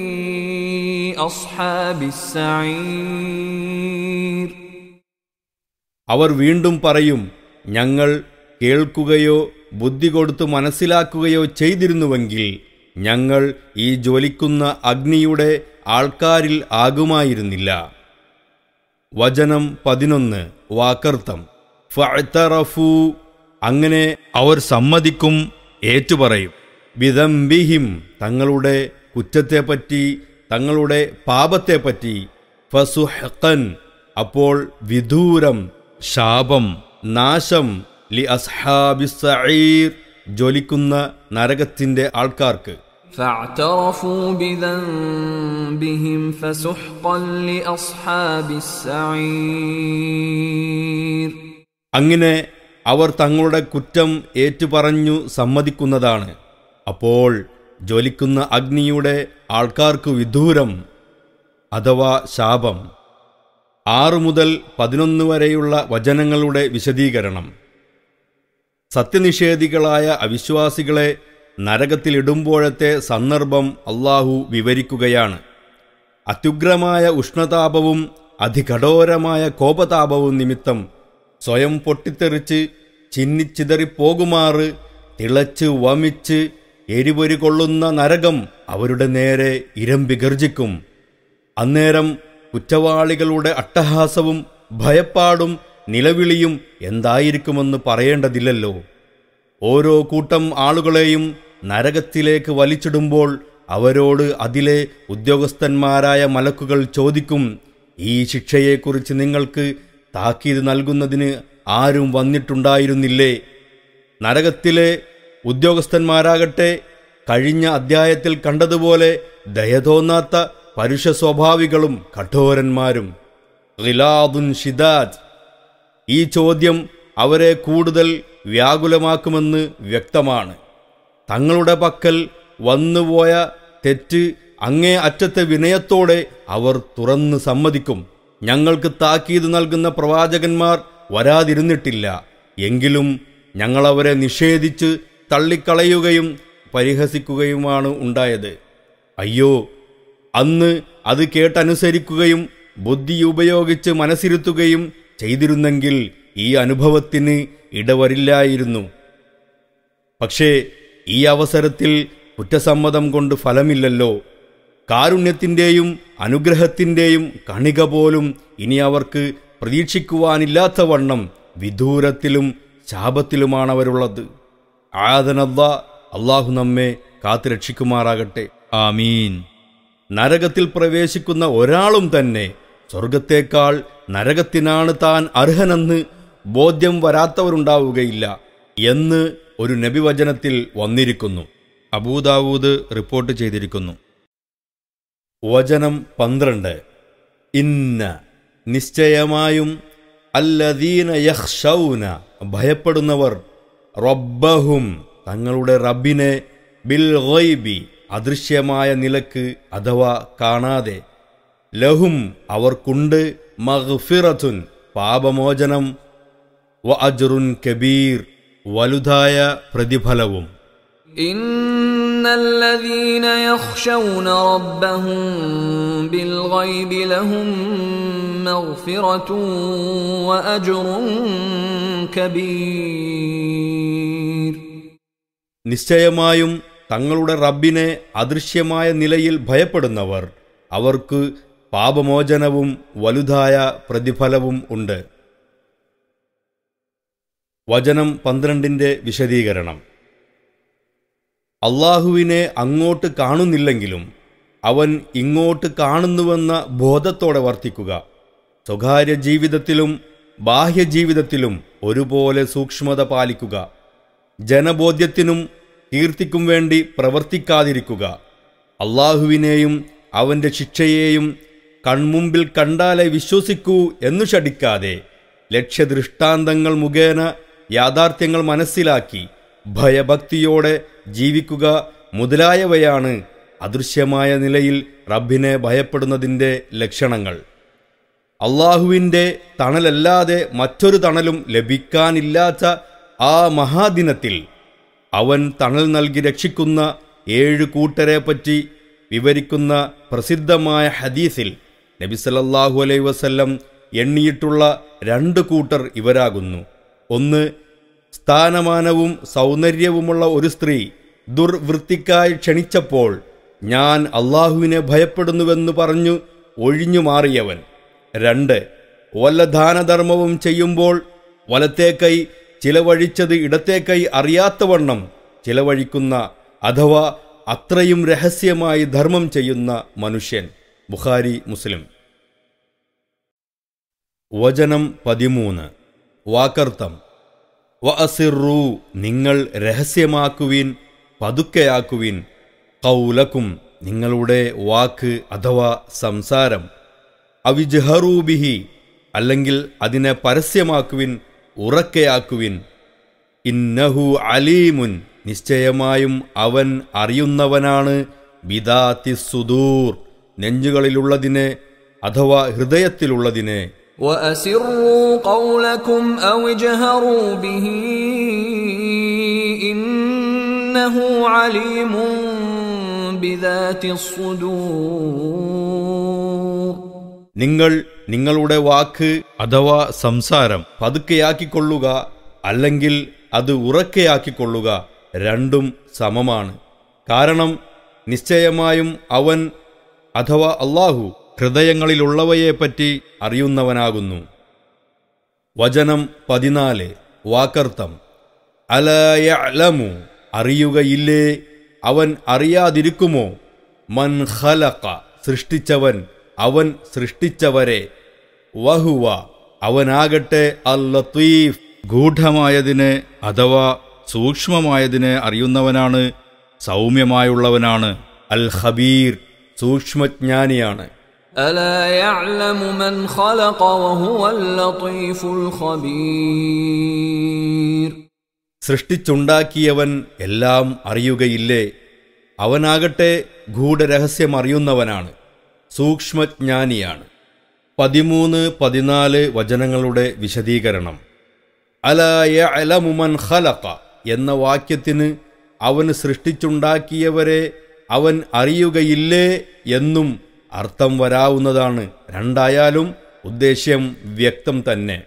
اصحاب السعير അവർ വീണ്ടും പറയും ഞങ്ങൾ കേൾക്കുകയോ ബുദ്ധി കൊടുത്ത് മനസ്സിലാക്കുകയോ ചെയ്തിരുന്നുവെങ്കിൽ ഞങ്ങൾ ഈ ജ്വലിക്കുന്ന അഗ്നിയുടെ ആൾക്കാരിൽ ആകുമായിരുന്നില്ല വചനം പതിനൊന്ന് വാക്കർത്തം ഫഅ്തറഫു അങ്ങനെ അവർ സമ്മതിക്കും ഏറ്റുപറയും ബിദംബിഹിം തങ്ങളുടെ കുറ്റത്തെപ്പറ്റി തങ്ങളുടെ പാപത്തെപ്പറ്റി ഫസുഹക്കൻ അപ്പോൾ വിദൂരം ശാപം നാശം ലി അസ്ഹാബിസീർ ജ്വലിക്കുന്ന നരകത്തിന്റെ ആൾക്കാർക്ക് فاعترفوا بذنبهم فسحقا لاصحاب السعير അങ്ങനെ അവർ തങ്ങളുടെ കുറ്റം ഏറ്റുപറഞ്ഞു സമ്മതിക്കുന്നതാണ് അപ്പോൾ ജ്വലിക്കുന്ന അഗ്നിയുടെ ആൾക്കാർക്ക് വിദൂരം അഥവാ ശാപം ആറു മുതൽ പതിനൊന്ന് വരെയുള്ള വചനങ്ങളുടെ വിശദീകരണം സത്യനിഷേധികളായ അവിശ്വാസികളെ നരകത്തിലിടുമ്പോഴത്തെ സന്ദർഭം അള്ളാഹു വിവരിക്കുകയാണ് അത്യുഗ്രമായ ഉഷ്ണതാപവും അതികഠോരമായ കോപതാപവും നിമിത്തം സ്വയം പൊട്ടിത്തെറിച്ച് ചിന്നിച്ചിതറിപ്പോകുമാറ് തിളച്ച് വമിച്ച് എരിപൊരി കൊള്ളുന്ന നരകം അവരുടെ നേരെ ഇരമ്പി ഗർജിക്കും അന്നേരം കുറ്റവാളികളുടെ അട്ടഹാസവും ഭയപ്പാടും നിലവിളിയും എന്തായിരിക്കുമെന്ന് പറയേണ്ടതില്ലല്ലോ ഓരോ കൂട്ടം ആളുകളെയും നരകത്തിലേക്ക് വലിച്ചിടുമ്പോൾ അവരോട് അതിലെ ഉദ്യോഗസ്ഥന്മാരായ മലക്കുകൾ ചോദിക്കും ഈ ശിക്ഷയെക്കുറിച്ച് നിങ്ങൾക്ക് താക്കീത് നൽകുന്നതിന് ആരും വന്നിട്ടുണ്ടായിരുന്നില്ലേ നരകത്തിലെ ഉദ്യോഗസ്ഥന്മാരാകട്ടെ കഴിഞ്ഞ അദ്ധ്യായത്തിൽ കണ്ടതുപോലെ ദയതോന്നാത്ത പരുഷ സ്വഭാവികളും കഠോരന്മാരും റിലാദുൻ ഷിദാജ് ഈ ചോദ്യം അവരെ കൂടുതൽ വ്യാകുലമാക്കുമെന്ന് വ്യക്തമാണ് തങ്ങളുടെ പക്കൽ വന്നുപോയ തെറ്റ് അങ്ങേ അറ്റത്തെ വിനയത്തോടെ അവർ തുറന്ന് സമ്മതിക്കും ഞങ്ങൾക്ക് താക്കീത് നൽകുന്ന പ്രവാചകന്മാർ വരാതിരുന്നിട്ടില്ല എങ്കിലും ഞങ്ങളവരെ നിഷേധിച്ച് തള്ളിക്കളയുകയും പരിഹസിക്കുകയുമാണ് ഉണ്ടായത് അയ്യോ അന്ന് അത് കേട്ടനുസരിക്കുകയും ബുദ്ധി ഉപയോഗിച്ച് മനസ്സിരുത്തുകയും ചെയ്തിരുന്നെങ്കിൽ ഈ അനുഭവത്തിന് ഇടവരില്ലായിരുന്നു പക്ഷേ ഈ അവസരത്തിൽ കുറ്റസമ്മതം കൊണ്ട് ഫലമില്ലല്ലോ കാരുണ്യത്തിൻ്റെയും അനുഗ്രഹത്തിൻ്റെയും കണിക പോലും ഇനി അവർക്ക് പ്രതീക്ഷിക്കുവാനില്ലാത്ത വണ്ണം വിദൂരത്തിലും ശാപത്തിലുമാണവരുള്ളത് ആദനല്ല അള്ളാഹു നമ്മെ കാത്തുരക്ഷിക്കുമാറാകട്ടെ ആമീൻ നരകത്തിൽ പ്രവേശിക്കുന്ന ഒരാളും തന്നെ സ്വർഗത്തേക്കാൾ നരകത്തിനാണ് താൻ അർഹനെന്ന് ബോധ്യം വരാത്തവരുണ്ടാവുകയില്ല എന്ന് ഒരു നബിവചനത്തിൽ വന്നിരിക്കുന്നു അബൂദാവൂദ് റിപ്പോർട്ട് ചെയ്തിരിക്കുന്നു വചനം പന്ത്രണ്ട് ഇന്ന നിശ്ചയമായും അല്ലദീന യഹ്ഷൗന ഭയപ്പെടുന്നവർ റബ്ബഹും തങ്ങളുടെ റബ്ബിനെ ബിൽ ഗൈബി അദൃശ്യമായ നിലക്ക് അഥവാ കാണാതെ ലഹും അവർക്കുണ്ട് മഗ്ഫിറത്തുൻ പാപമോചനം വ അജ്റുൻ കബീർ വലുതായ പ്രതിഫലവും إن الذين يخشون ربهم بالغيب لهم مغفرة وأجر كبير നിശ്ചയമായും തങ്ങളുടെ റബ്ബിനെ അദൃശ്യമായ നിലയിൽ ഭയപ്പെടുന്നവർ അവർക്ക് പാപമോചനവും വലുതായ പ്രതിഫലവും ഉണ്ട് വചനം പന്ത്രണ്ടിൻ്റെ വിശദീകരണം അള്ളാഹുവിനെ അങ്ങോട്ട് കാണുന്നില്ലെങ്കിലും അവൻ ഇങ്ങോട്ട് കാണുന്നുവെന്ന ബോധത്തോടെ വർത്തിക്കുക സ്വകാര്യ ജീവിതത്തിലും ബാഹ്യജീവിതത്തിലും ഒരുപോലെ സൂക്ഷ്മത പാലിക്കുക ജനബോധ്യത്തിനും കീർത്തിക്കും വേണ്ടി പ്രവർത്തിക്കാതിരിക്കുക അള്ളാഹുവിനെയും അവന്റെ ശിക്ഷയെയും കൺമുമ്പിൽ കണ്ടാലേ വിശ്വസിക്കൂ എന്നു ഷടിക്കാതെ ലക്ഷ്യദൃഷ്ടാന്തങ്ങൾ മുഖേന യാഥാർത്ഥ്യങ്ങൾ മനസ്സിലാക്കി ഭയഭക്തിയോടെ ജീവിക്കുക മുതലായവയാണ് അദൃശ്യമായ നിലയിൽ റബ്ബിനെ ഭയപ്പെടുന്നതിൻ്റെ ലക്ഷണങ്ങൾ അള്ളാഹുവിൻ്റെ തണലല്ലാതെ മറ്റൊരു തണലും ലഭിക്കാനില്ലാത്ത ആ മഹാദിനത്തിൽ അവൻ തണൽ നൽകി രക്ഷിക്കുന്ന ഏഴ് കൂട്ടരെ പറ്റി വിവരിക്കുന്ന പ്രസിദ്ധമായ ഹദീസിൽ നബി സല്ലല്ലാഹു അലൈഹി വസല്ലം എണ്ണിയിട്ടുള്ള രണ്ട് കൂട്ടർ ഇവരാകുന്നു ഒന്ന് സ്ഥാനമാനവും സൗന്ദര്യവുമുള്ള ഒരു സ്ത്രീ ദുർവൃത്തിക്കായി ക്ഷണിച്ചപ്പോൾ ഞാൻ അള്ളാഹുവിനെ ഭയപ്പെടുന്നുവെന്ന് പറഞ്ഞു ഒഴിഞ്ഞു മാറിയവൻ രണ്ട് വല്ല ദാനധർമ്മവും ചെയ്യുമ്പോൾ വലത്തേ കൈ ചിലവഴിച്ചത് ഇടത്തേ കൈ അറിയാത്തവണ്ണം ചിലവഴിക്കുന്ന അഥവാ അത്രയും രഹസ്യമായി ധർമ്മം ചെയ്യുന്ന മനുഷ്യൻ ബുഖാരി മുസ്ലിം വചനം പതിമൂന്ന് വാക്കർത്ഥം വ അസിറു നിങ്ങൾ രഹസ്യമാക്കുവിൻ പതുക്കെയാക്കുവിൻ കൗലക്കും നിങ്ങളുടെ വാക്ക് അഥവാ സംസാരം അവിജഹറൂബിഹി അല്ലെങ്കിൽ അതിനെ പരസ്യമാക്കുവിൻ ഉറക്കെയാക്കുവിൻ ഇന്നഹു അലീമുൻ നിശ്ചയമായും അവൻ അറിയുന്നവനാണ് ബിദാത്തി സുദൂർ നെഞ്ചുകളിലുള്ളതിനെ അഥവാ ഹൃദയത്തിലുള്ളതിനെ وأسروا قولكم أو اجهروا به إنه عليم بذات الصدور നിങ്ങൾ നിങ്ങളുടെ വാക്ക് അഥവാ സംസാരം പതുക്കെയാക്കിക്കൊള്ളുക അല്ലെങ്കിൽ അത് ഉറക്കെയാക്കിക്കൊള്ളുക രണ്ടും സമമാണ് കാരണം നിശ്ചയമായും അവൻ അഥവാ അള്ളാഹു ഹൃദയങ്ങളിലുള്ളവയെപ്പറ്റി അറിയുന്നവനാകുന്നു വചനം പതിനാല് വാക്കർത്ഥം അലയലമു അറിയുകയില്ലേ അവൻ അറിയാതിരിക്കുമോ മൻ ഖലഖ സൃഷ്ടിച്ചവൻ അവൻ സൃഷ്ടിച്ചവരെ വഹുവ അവനാകട്ടെ അൽ ലത്തീഫ് ഗൂഢമായതിനെ അഥവാ സൂക്ഷ്മമായതിനെ അറിയുന്നവനാണ് സൗമ്യമായുള്ളവനാണ് അൽ ഖബീർ സൂക്ഷ്മജ്ഞാനിയാണ് ألا يعلم من خلق وهو اللطيف الخبير സൃഷ്ടിച്ചുണ്ടാക്കിയവൻ എല്ലാം അറിയുകയില്ലേ അവനാകട്ടെ ഗൂഢരഹസ്യം അറിയുന്നവനാണ് സൂക്ഷ്മജ്ഞാനിയാണ് പതിമൂന്ന് പതിനാല് വചനങ്ങളുടെ വിശദീകരണം അലായ അലമുമൻ ഖലഖ എന്ന വാക്യത്തിന് അവൻ സൃഷ്ടിച്ചുണ്ടാക്കിയവരെ അവൻ അറിയുകയില്ലേ എന്നും അർത്ഥം വരാവുന്നതാണ് രണ്ടായാലും ഉദ്ദേശ്യം വ്യക്തം തന്നെ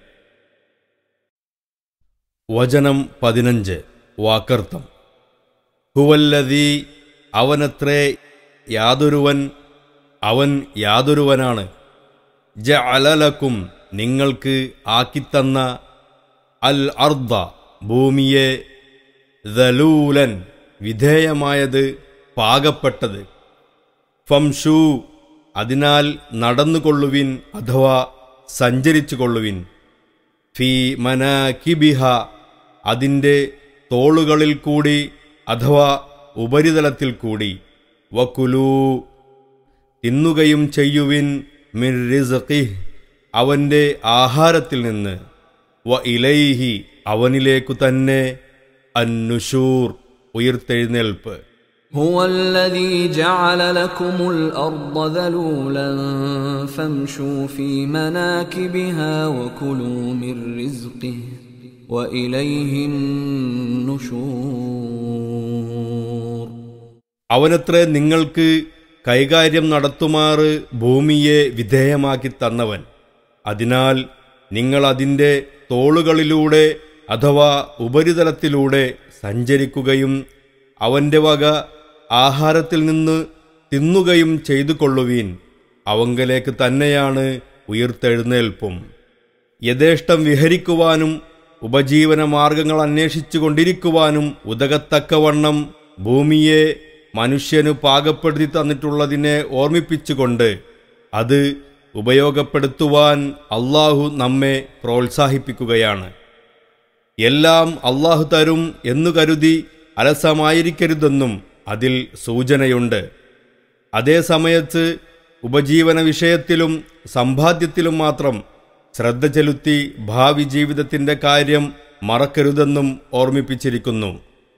വചനം പതിനഞ്ച് വാക്കർത്ഥം ഹുവല്ലതീ അവനത്രേ യാതൊരുവൻ അവൻ യാതൊരുവനാണ് ജ അലലക്കും നിങ്ങൾക്ക് ആക്കിത്തന്ന അൽ അർദ ഭൂമിയെ ദലൂലൻ വിധേയമായത് പാകപ്പെട്ടത് ഫംഷൂ അതിനാൽ നടന്നുകൊള്ളുവിൻ അഥവാ സഞ്ചരിച്ചു കൊള്ളുവിൻ ഫി മനാകിബിഹ അതിൻ്റെ തോളുകളിൽ കൂടി അഥവാ ഉപരിതലത്തിൽ കൂടി വക്കുലൂ തിന്നുകയും ചെയ്യുവിൻ മിർ റിസ്ഖിഹ് അവൻ്റെ ആഹാരത്തിൽ നിന്ന് വ ഇലൈഹി അവനിലേക്കു തന്നെ അന്നുഷൂർ ഉയർത്തെഴുന്നേൽപ്പ് هو الذي جعل لكم الأرض ذلولا فامشوا في مناكبها وكلوا من رزقه وإليه النشور അവനത്രേ നിങ്ങൾക്ക് കൈകാര്യം നടത്തുമാറ് ഭൂമിയെ വിധേയമാക്കി തന്നവൻ അതിനാൽ നിങ്ങൾ അതിൻ്റെ തോളുകളിലൂടെ അഥവാ ഉപരിതലത്തിലൂടെ സഞ്ചരിക്കുകയും അവൻ്റെ വക ആഹാരത്തിൽ നിന്ന് തിന്നുകയും ചെയ്തു കൊള്ളുവീൻ അവങ്കലേക്ക് തന്നെയാണ് ഉയർത്തെഴുന്നേൽപ്പും യഥേഷ്ടം വിഹരിക്കുവാനും ഉപജീവന മാർഗങ്ങൾ അന്വേഷിച്ചു കൊണ്ടിരിക്കുവാനും ഉതകത്തക്കവണ്ണം ഭൂമിയെ മനുഷ്യനു പാകപ്പെടുത്തി തന്നിട്ടുള്ളതിനെ ഓർമ്മിപ്പിച്ചുകൊണ്ട് അത് ഉപയോഗപ്പെടുത്തുവാൻ അള്ളാഹു നമ്മെ പ്രോത്സാഹിപ്പിക്കുകയാണ് എല്ലാം അള്ളാഹു തരും എന്നു കരുതി അലസമായിരിക്കരുതെന്നും അതിൽ സൂചനയുണ്ട് അതേ സമയത്ത് ഉപജീവന വിഷയത്തിലും സമ്പാദ്യത്തിലും മാത്രം ശ്രദ്ധ ചെലുത്തി ഭാവി ജീവിതത്തിന്റെ കാര്യം മറക്കരുതെന്നും ഓർമ്മിപ്പിച്ചിരിക്കുന്നു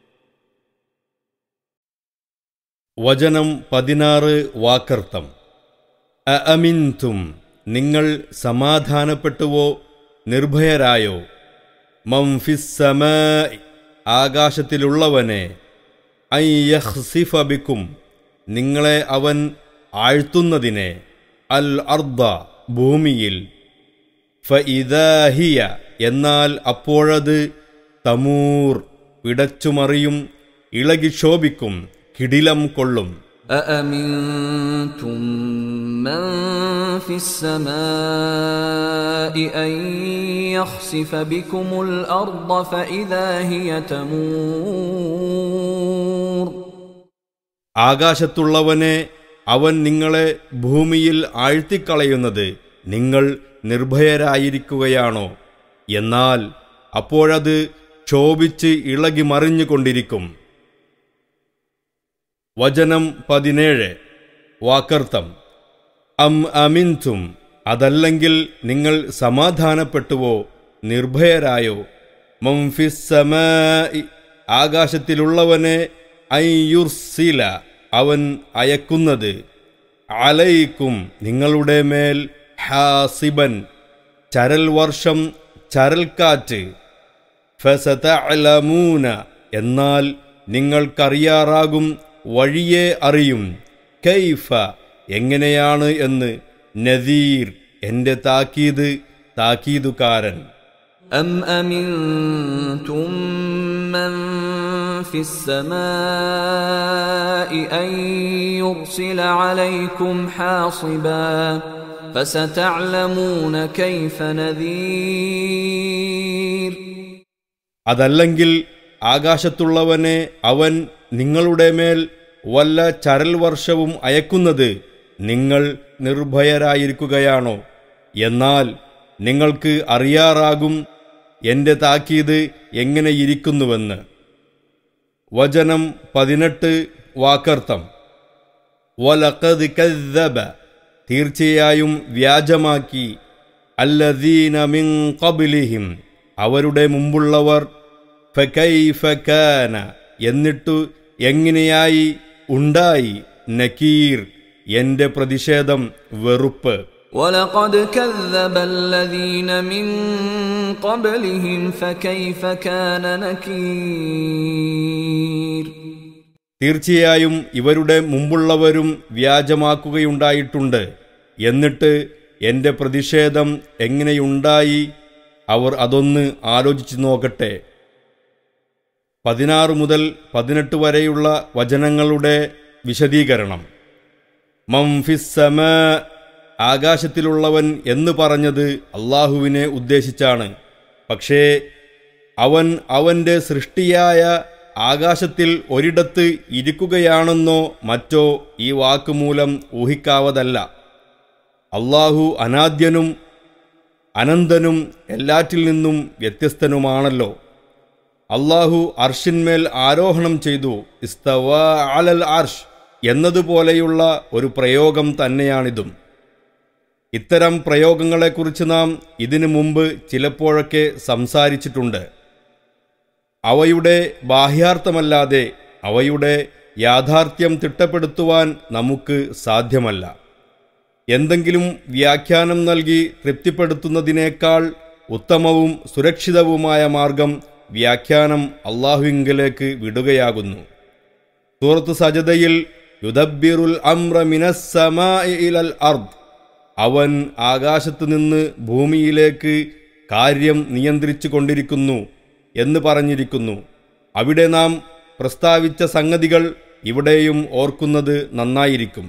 വചനം പതിനാറ് വാക്കർത്ഥം അഅമിൻതും നിങ്ങൾ സമാധാനപ്പെട്ടുവോ നിർഭയരായോ മംഫിസ്സമ ആകാശത്തിലുള്ളവനെ ഐയഹ്സിഫ ബിക്കും നിങ്ങളെ അവൻ ആഴ്ത്തുന്നതിനെ അൽ അർദ ഭൂമിയിൽ ഫഇദാഹിയ എന്നാൽ അപ്പോഴത് തമൂർ പിടച്ചുമറിയും ഇളകി ശോഭിക്കും കിടിലം കൊള്ളും أأمنتم من في السماء أن يخسف بكم الأرض فإذا هي تمور ആകാശത്തുള്ളവനെ അവൻ നിങ്ങളെ ഭൂമിയിൽ ആഴ്ത്തിക്കളയുന്നത് നിങ്ങൾ നിർഭയരായിരിക്കുകയാണോ എന്നാൽ അപ്പോഴത് ക്ഷോഭിച്ച് ഇളകി മറിഞ്ഞുകൊണ്ടിരിക്കും വചനം പതിനേഴ് വാക്കർത്ഥം അം അമിൻതും അതല്ലെങ്കിൽ നിങ്ങൾ സമാധാനപ്പെട്ടുവോ നിർഭയരായോ മംഫിസ്സമ ആകാശത്തിലുള്ളവനെ ഐയുർസില അവൻ അയക്കുന്നത് അലയിക്കും നിങ്ങളുടെ മേൽ ഹാസിബൻ ചരൽ വർഷം ചരൽക്കാറ്റ് ഫസതഅലമൂന എന്നാൽ നിങ്ങൾക്കറിയാറാകും വഴിയെ അറിയും കൈഫ എങ്ങനെയാണ് എന്ന് നദീർ എൻ്റെ താക്കീത് താക്കീതുകാരൻ أم أمنتم من في السماء أن يرسل عليكم حاصبا فستعلمون كيف نذير അതല്ലെങ്കിൽ ആകാശത്തുള്ളവനെ അവൻ നിങ്ങളുടെ മേൽ വല്ല ചരൽ വർഷവും അയക്കുന്നത് നിങ്ങൾ നിർഭയരായിരിക്കുകയാണോ എന്നാൽ നിങ്ങൾക്ക് അറിയാറാകും എൻ്റെ താക്കീത് എങ്ങനെയിരിക്കുന്നുവെന്ന് വചനം പതിനെട്ട് വാക്കർത്ഥം വലഖദ് കദ്ദബ തീർച്ചയായും വ്യാജമാക്കി അല്ലദീന മിൻ ഖബ്ലിഹിം അവരുടെ മുമ്പുള്ളവർ ഫകൈഫ കാന എന്നിട്ടു എങ്ങനെയായി ഉണ്ടായി നക്കീർ എൻ്റെ പ്രതിഷേധം വെറുപ്പ് ولقد كذب الذين من قبلهم فكيف كان نكير തീർച്ചയായും ഇവരുടെ മുമ്പുള്ളവരും വ്യാജമാക്കുകയുണ്ടായിട്ടുണ്ട് എന്നിട്ട് എൻ്റെ പ്രതിഷേധം എങ്ങനെയുണ്ടായി അവർ അതൊന്ന് ആലോചിച്ചു നോക്കട്ടെ പതിനാറ് മുതൽ പതിനെട്ട് വരെയുള്ള വചനങ്ങളുടെ വിശദീകരണം മംഫിസമ ആകാശത്തിലുള്ളവൻ എന്ന് പറഞ്ഞത് അള്ളാഹുവിനെ ഉദ്ദേശിച്ചാണ് പക്ഷേ അവൻ അവൻ്റെ സൃഷ്ടിയായ ആകാശത്തിൽ ഒരിടത്ത് ഇരിക്കുകയാണെന്നോ മറ്റോ ഈ വാക്കുമൂലം ഊഹിക്കാവതല്ല അള്ളാഹു അനാദ്യനും അനന്തനും എല്ലാറ്റിൽ നിന്നും വ്യത്യസ്തനുമാണല്ലോ അള്ളാഹു അർഷിന്മേൽ ആരോഹണം ചെയ്തു ഇസ്തവ അലൽ അർഷ് എന്നതുപോലെയുള്ള ഒരു പ്രയോഗം തന്നെയാണിതും ഇത്തരം പ്രയോഗങ്ങളെക്കുറിച്ച് നാം ഇതിനു മുമ്പ് ചിലപ്പോഴൊക്കെ സംസാരിച്ചിട്ടുണ്ട് അവയുടെ ബാഹ്യാർത്ഥമല്ലാതെ അവയുടെ യാഥാർത്ഥ്യം തിട്ടപ്പെടുത്തുവാൻ നമുക്ക് സാധ്യമല്ല എന്തെങ്കിലും വ്യാഖ്യാനം നൽകി തൃപ്തിപ്പെടുത്തുന്നതിനേക്കാൾ ഉത്തമവും സുരക്ഷിതവുമായ മാർഗം വ്യാഖ്യാനം അള്ളാഹുവിങ്കലേക്ക് വിടുകയാകുന്നു സൂറത്ത് സജതയിൽ യുദബിറുൽ അമ്ര മിനസ്സമാഇ ഇലൽ അർദ് അവൻ ആകാശത്തു നിന്ന് ഭൂമിയിലേക്ക് കാര്യം നിയന്ത്രിച്ചു കൊണ്ടിരിക്കുന്നു എന്ന് പറഞ്ഞിരിക്കുന്നു അവിടെ നാം പ്രസ്താവിച്ച സംഗതികൾ ഇവിടെയും ഓർക്കുന്നത് നന്നായിരിക്കും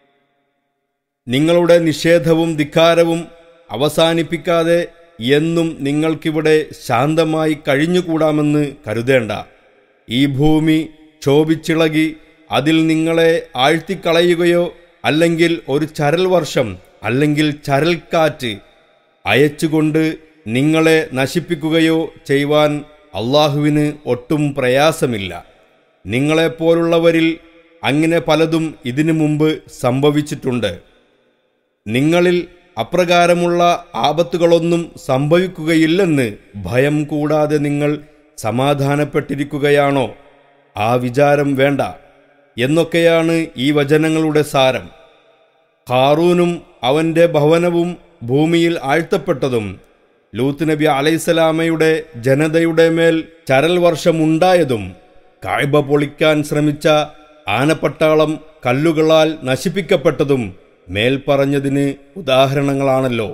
നിങ്ങളുടെ നിഷേധവും ധിക്കാരവും അവസാനിപ്പിക്കാതെ എന്നും നിങ്ങൾക്കിവിടെ ശാന്തമായി കഴിഞ്ഞുകൂടാമെന്ന് കരുതേണ്ട ഈ ഭൂമി ക്ഷോഭിച്ചിളകി അതിൽ നിങ്ങളെ ആഴ്ത്തിക്കളയുകയോ അല്ലെങ്കിൽ ഒരു ചരൽ വർഷം അല്ലെങ്കിൽ ചരൽക്കാറ്റ് അയച്ചുകൊണ്ട് നിങ്ങളെ നശിപ്പിക്കുകയോ ചെയ്യുവാൻ അള്ളാഹുവിന് ഒട്ടും പ്രയാസമില്ല നിങ്ങളെപ്പോലുള്ളവരിൽ അങ്ങനെ പലതും ഇതിനു മുമ്പ് സംഭവിച്ചിട്ടുണ്ട് നിങ്ങളിൽ അപ്രകാരമുള്ള ആപത്തുകളൊന്നും സംഭവിക്കുകയില്ലെന്ന് ഭയം കൂടാതെ നിങ്ങൾ സമാധാനപ്പെട്ടിരിക്കുകയാണോ ആ വിചാരം വേണ്ട എന്നൊക്കെയാണ് ഈ വചനങ്ങളുടെ സാരം ഖാറൂനും അവൻ്റെ ഭവനവും ഭൂമിയിൽ ആഴ്ത്തപ്പെട്ടതും ലൂത്ത് നബി അലൈസലാമയുടെ ജനതയുടെ മേൽ ചരൽ വർഷമുണ്ടായതും കായ്ബ പൊളിക്കാൻ ശ്രമിച്ച ആനപ്പട്ടാളം കല്ലുകളാൽ നശിപ്പിക്കപ്പെട്ടതും മേൽപ്പറഞ്ഞതിന് ഉദാഹരണങ്ങളാണല്ലോ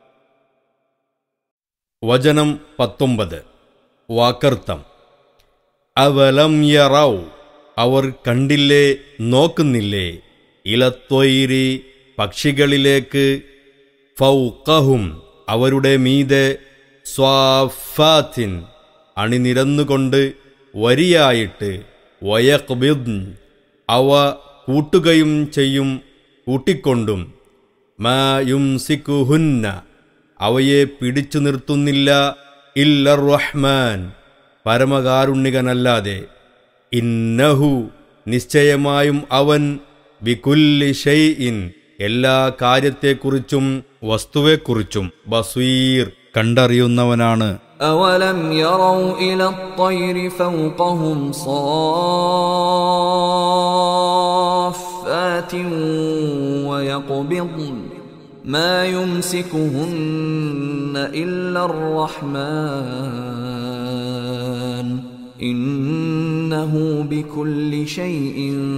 വചനം പത്തൊമ്പത് വാക്കർത്തം അവലം യറൗ അവർ കണ്ടില്ലേ നോക്കുന്നില്ലേ ഇലത്വയിരി പക്ഷികളിലേക്ക് ഫൗക്കഹും അവരുടെ മീതെ സ്വാഫാത്തിൻ അണിനിരന്നുകൊണ്ട് വരിയായിട്ട് വയക്ബിദ് അവ കൂട്ടുകയും ചെയ്യും കൂട്ടിക്കൊണ്ടും മായും സിക്കുഹുന്ന അവയെ പിടിച്ചു നിർത്തുന്നില്ല ഇല്ലർ റഹ്മാൻ പരമകാരുണ്യകനല്ലാതെ ഇന്നഹു നിശ്ചയമായും അവൻ ബികുല്ലി ഷൈഇൻ എല്ലാ കാര്യത്തെക്കുറിച്ചും വസ്തുവെക്കുറിച്ചും ബസീർ കണ്ടറിയുന്നവനാണ് أولم يروا إلى الطير فوقهم صافات ويقبضن ما يمسكهن إلا الرحمن إنه بكل شيء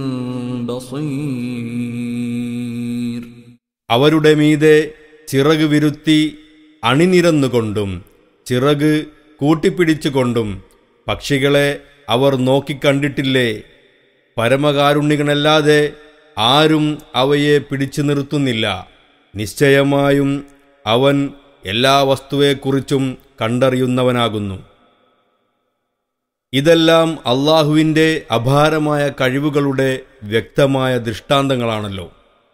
بصير അവരുടെ മീതെ ചിറക് വിരുത്തി അണിനിരന്നുകൊണ്ടും ചിറക് കൂട്ടിപ്പിടിച്ചുകൊണ്ടും പക്ഷികളെ അവർ നോക്കിക്കണ്ടിട്ടില്ലേ പരമകാരുണ്യകനല്ലാതെ ആരും അവയെ പിടിച്ചു നിർത്തുന്നില്ല നിശ്ചയമായും അവൻ എല്ലാ വസ്തുവെക്കുറിച്ചും കണ്ടറിയുന്നവനാകുന്നു ഇതെല്ലാം അള്ളാഹുവിൻ്റെ അപാരമായ കഴിവുകളുടെ വ്യക്തമായ ദൃഷ്ടാന്തങ്ങളാണല്ലോ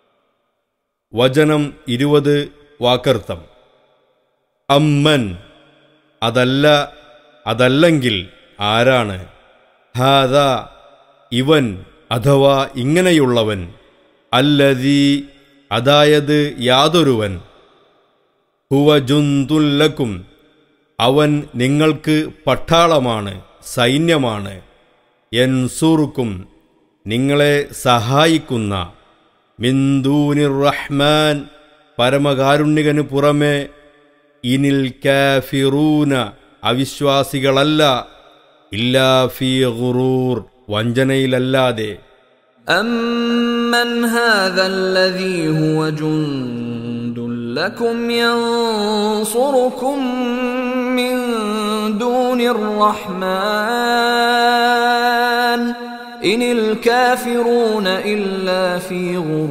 വചനം ഇരുപത് വാക്കർത്ഥം അമ്മൻ അതല്ല അതല്ലെങ്കിൽ ആരാണ് ഹാദ ഇവൻ അഥവാ ഇങ്ങനെയുള്ളവൻ അല്ലതീ അതായത് യാതൊരുവൻ ഹുവ ജുന്തുല്ലക്കും അവൻ നിങ്ങൾക്ക് പട്ടാളമാണ് സൈന്യമാണ് എൻസൂറുക്കും നിങ്ങളെ സഹായിക്കുന്ന മിന്ദൂനിർ റഹ്മാൻ പരമകാരുണ്യകന് പുറമെ ഇനിൽ കാഫിറൂന അവിശ്വാസികളല്ല ഇല്ലാ ഫീ ഗുറൂർ വഞ്ചനയിലല്ലാതെ أمن هذا الذي هو جند لكم ينصركم من دون الرحمن إن الكافرون إلا في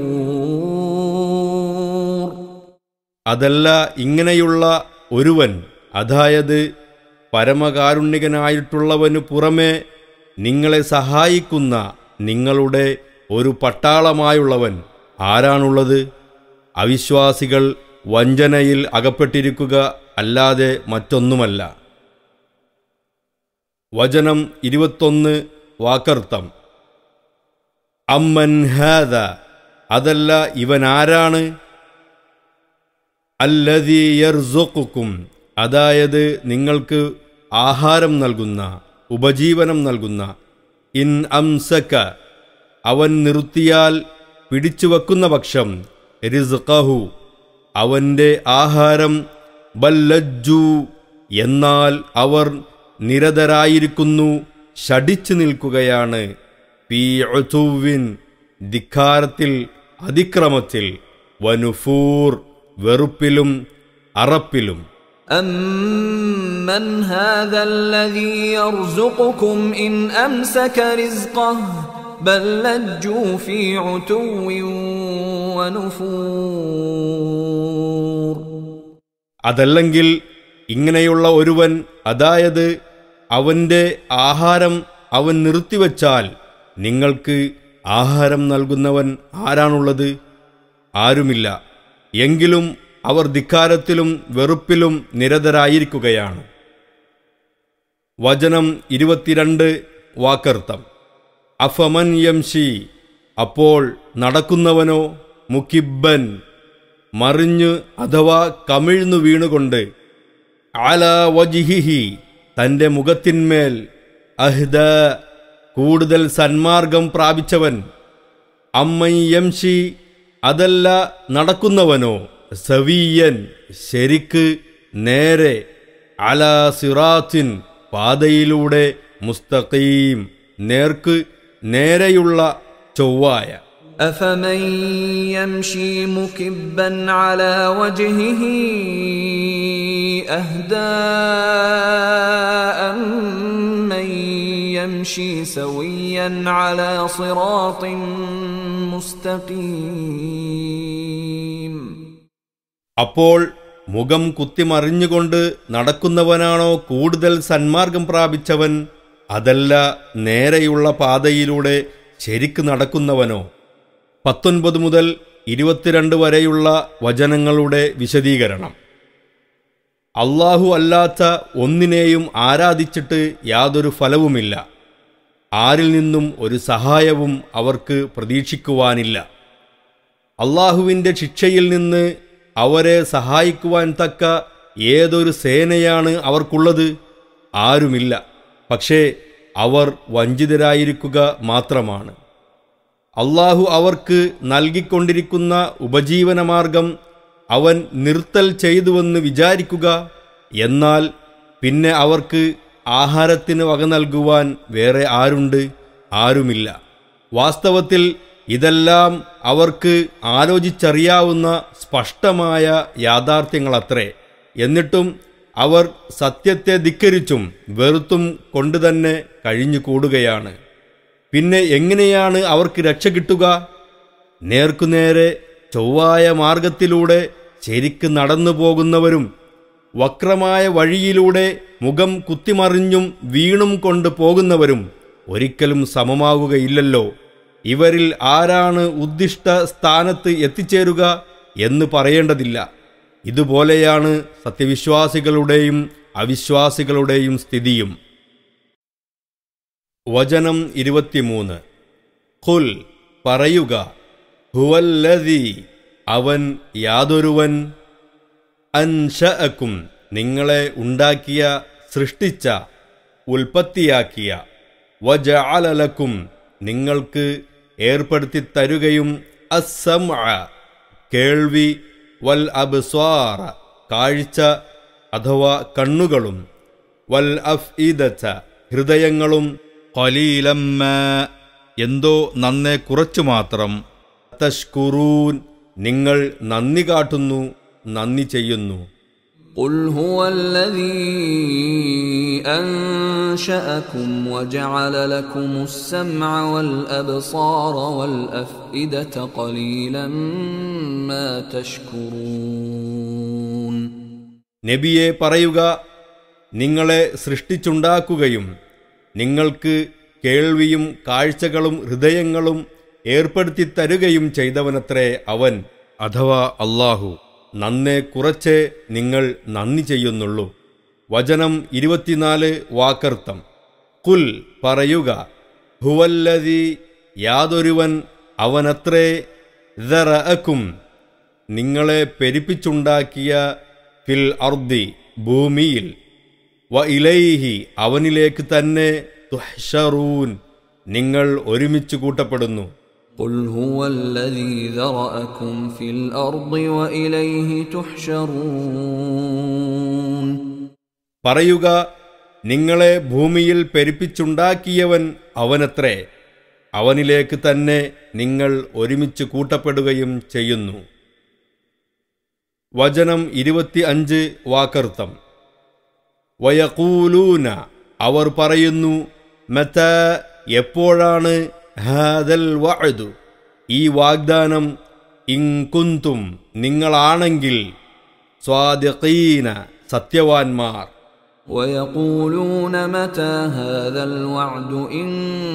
غرور അതല്ല ഇങ്ങനെയുള്ള ഒരുവൻ അതായത് പരമകാരുണ്യകനായിട്ടുള്ളവനു പുറമെ നിങ്ങളെ സഹായിക്കുന്ന നിങ്ങളുടെ ഒരു പട്ടാളമായുള്ളവൻ ആരാണുള്ളത് അവിശ്വാസികൾ വഞ്ചനയിൽ അകപ്പെട്ടിരിക്കുക അല്ലാതെ മറ്റൊന്നുമല്ല വചനം ഇരുപത്തൊന്ന് വാക്കർത്ഥം അമ്മൻ ഹാദ അതല്ല ഇവൻ ആരാണ് അല്ലതീ യർസുക്കും അതായത് നിങ്ങൾക്ക് ആഹാരം നൽകുന്ന ഉപജീവനം നൽകുന്ന ഇൻ അംസക്ക അവൻ നിർത്തിയാൽ പിടിച്ചു വെക്കുന്ന പക്ഷം റിസ്ഖഹു അവൻ്റെ ആഹാരം ബല്ലജ്ജു എന്നാൽ അവർ നിരതരായിരിക്കുന്നു ഷടിച്ചു നിൽക്കുകയാണ് പി ഒതുവിൻ ധിക്കാരത്തിൽ അതിക്രമത്തിൽ വനുഫൂർ വെറുപ്പിലും അറപ്പിലും أمن هذا الذي يرزقكم إن أمسك رزقه بل لجوا في عتو ونفور അതല്ലെങ്കിൽ ഇങ്ങനെയുള്ള ഒരുവൻ അതായത് അവൻ്റെ ആഹാരം അവൻ നിർത്തിവച്ചാൽ നിങ്ങൾക്ക് ആഹാരം നൽകുന്നവൻ ആരാണുള്ളത് ആരുമില്ല എങ്കിലും അവർ ധിക്കാരത്തിലും വെറുപ്പിലും നിരതരായിരിക്കുകയാണ് വചനം ഇരുപത്തിരണ്ട് വാക്കർത്ഥം അഫമൻ യംഷി അപ്പോൾ നടക്കുന്നവനോ മുക്കിബൻ മറിഞ്ഞ് അഥവാ കമിഴ്ന്നു വീണുകൊണ്ട് ആല വജിഹിഹി തൻ്റെ മുഖത്തിന്മേൽ അഹ്ദ കൂടുതൽ സന്മാർഗം പ്രാപിച്ചവൻ അമ്മൈ യംഷി അതല്ല നടക്കുന്നവനോ സവീയൻ ശരിക്ക് നേരെ അല സിറാത്തിൻ പാതയിലൂടെ മുസ്തഖീം നേർക്ക് നേരെയുള്ള ചൊവ്വായ أفمن يمشي مكبا على وجهه أهدى أمن يمشي سويا على صراط مستقيم അപ്പോൾ മുഖം കുത്തിമറിഞ്ഞുകൊണ്ട് നടക്കുന്നവനാണോ കൂടുതൽ സന്മാർഗം പ്രാപിച്ചവൻ അതല്ല നേരെയുള്ള പാതയിലൂടെ ശരിക്ക് നടക്കുന്നവനോ പത്തൊൻപത് മുതൽ ഇരുപത്തിരണ്ട് വരെയുള്ള വചനങ്ങളുടെ വിശദീകരണം അള്ളാഹു അല്ലാത്ത ഒന്നിനെയും ആരാധിച്ചിട്ട് യാതൊരു ഫലവുമില്ല ആരിൽ നിന്നും ഒരു സഹായവും അവർക്ക് പ്രതീക്ഷിക്കുവാനില്ല അള്ളാഹുവിൻ്റെ ശിക്ഷയിൽ നിന്ന് അവരെ സഹായിക്കുവാൻ തക്ക ഏതൊരു സേനയാണ് അവർക്കുള്ളത് ആരുമില്ല പക്ഷേ അവർ വഞ്ചിതരായിരിക്കുക മാത്രമാണ് അള്ളാഹു അവർക്ക് നൽകിക്കൊണ്ടിരിക്കുന്ന ഉപജീവനമാർഗം അവൻ നിർത്തൽ ചെയ്തുവെന്ന് വിചാരിക്കുക എന്നാൽ പിന്നെ അവർക്ക് ആഹാരത്തിന് വക നൽകുവാൻ വേറെ ആരുണ്ട് ആരുമില്ല വാസ്തവത്തിൽ ഇതെല്ലാം അവർക്ക് ആലോചിച്ചറിയാവുന്ന സ്പഷ്ടമായ യാഥാർത്ഥ്യങ്ങളത്രേ എന്നിട്ടും അവർ സത്യത്തെ ധിക്കരിച്ചും വെറുത്തും കൊണ്ടുതന്നെ കഴിഞ്ഞുകൂടുകയാണ് പിന്നെ എങ്ങനെയാണ് അവർക്ക് രക്ഷ കിട്ടുക നേർക്കുനേരെ ചൊവ്വായ മാർഗത്തിലൂടെ ശരിക്ക് നടന്നു പോകുന്നവരും വക്രമായ വഴിയിലൂടെ മുഖം കുത്തിമറിഞ്ഞും വീണും കൊണ്ട് പോകുന്നവരും ഒരിക്കലും സമമാകുകയില്ലല്ലോ ഇവരിൽ ആരാണ് ഉദ്ദിഷ്ട സ്ഥാനത്ത് എത്തിച്ചേരുക എന്ന് പറയേണ്ടതില്ല ഇതുപോലെയാണ് സത്യവിശ്വാസികളുടെയും അവിശ്വാസികളുടെയും സ്ഥിതിയും വചനം ഇരുപത്തിമൂന്ന് ഖുൽ പറയുക ഹുവല്ലതി അവൻ യാതൊരുവൻ അൻഷഅക്കും നിങ്ങളെ ഉണ്ടാക്കിയ സൃഷ്ടിച്ച ഉൽപ്പത്തിയാക്കിയ വജഅലലക്കും നിങ്ങൾക്ക് ഏർപ്പെടുത്തി തരുകയും അസം കേൾവി വൽ അബ്സ്വാറ കാഴ്ച അഥവാ കണ്ണുകളും വൽ അഫ് ഹൃദയങ്ങളും കലീലമ്മ എന്തോ നന്നെ കുറച്ചു മാത്രം തഷ്കുറൂൻ നിങ്ങൾ നന്ദി കാട്ടുന്നു നന്ദി ചെയ്യുന്നു قل هو الذي أنشأكم وجعل لكم السمع والأبصار والأفئدة قليلا ما تشكرون നബിയെ പറയുക നിങ്ങളെ സൃഷ്ടിച്ചുണ്ടാക്കുകയും നിങ്ങൾക്ക് കേൾവിയും കാഴ്ചകളും ഹൃദയങ്ങളും ഏർപ്പെടുത്തി തരുകയും ചെയ്തവനത്രേ അവൻ അഥവാ അള്ളാഹു നന്നെ കുറച്ച് നിങ്ങൾ നന്ദി ചെയ്യുന്നുള്ളൂ വചനം ഇരുപത്തിനാല് വാക്കർത്ഥം കുൽ പറയുക ഹുവല്ലതി യാതൊരുവൻ അവനത്രേ ദറഅക്കും നിങ്ങളെ പെരിപ്പിച്ചുണ്ടാക്കിയ ഫിൽ അർദി ഭൂമിയിൽ വ ഇലൈഹി അവനിലേക്ക് തന്നെ തുഹ്ഷറൂൻ നിങ്ങൾ ഒരുമിച്ച് കൂട്ടപ്പെടുന്നു قل هو الذي ذرأكم في الأرض وإليه تحشرون പറയുക നിങ്ങളെ ഭൂമിയിൽ പെരുപ്പിച്ചുണ്ടാക്കിയവൻ അവനത്രേ അവനിലേക്ക് തന്നെ നിങ്ങൾ ഒരുമിച്ച് കൂട്ടപ്പെടുകയും ചെയ്യുന്നു വചനം ഇരുപത്തി അഞ്ച് വാക്കർത്ഥം വയക്കൂലൂന അവർ പറയുന്നു മത എപ്പോഴാണ് ഹാദൽ വഅദു ഈ വാഗ്ദാനം ഇങ്കുന്തും നിങ്ങളാണെങ്കിൽ സ്വാദിഖീന സത്യവാൻമാർ ويقولون متى هذا الوعد إن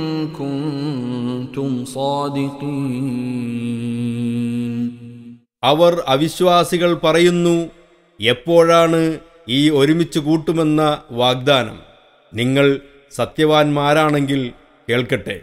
كنتم صادقين അവർ അവിശ്വാസികൾ പറയുന്നു എപ്പോഴാണ് ഈ ഒരുമിച്ച് കൂട്ടുമെന്ന വാഗ്ദാനം നിങ്ങൾ സത്യവാൻമാരാണെങ്കിൽ കേൾക്കട്ടെ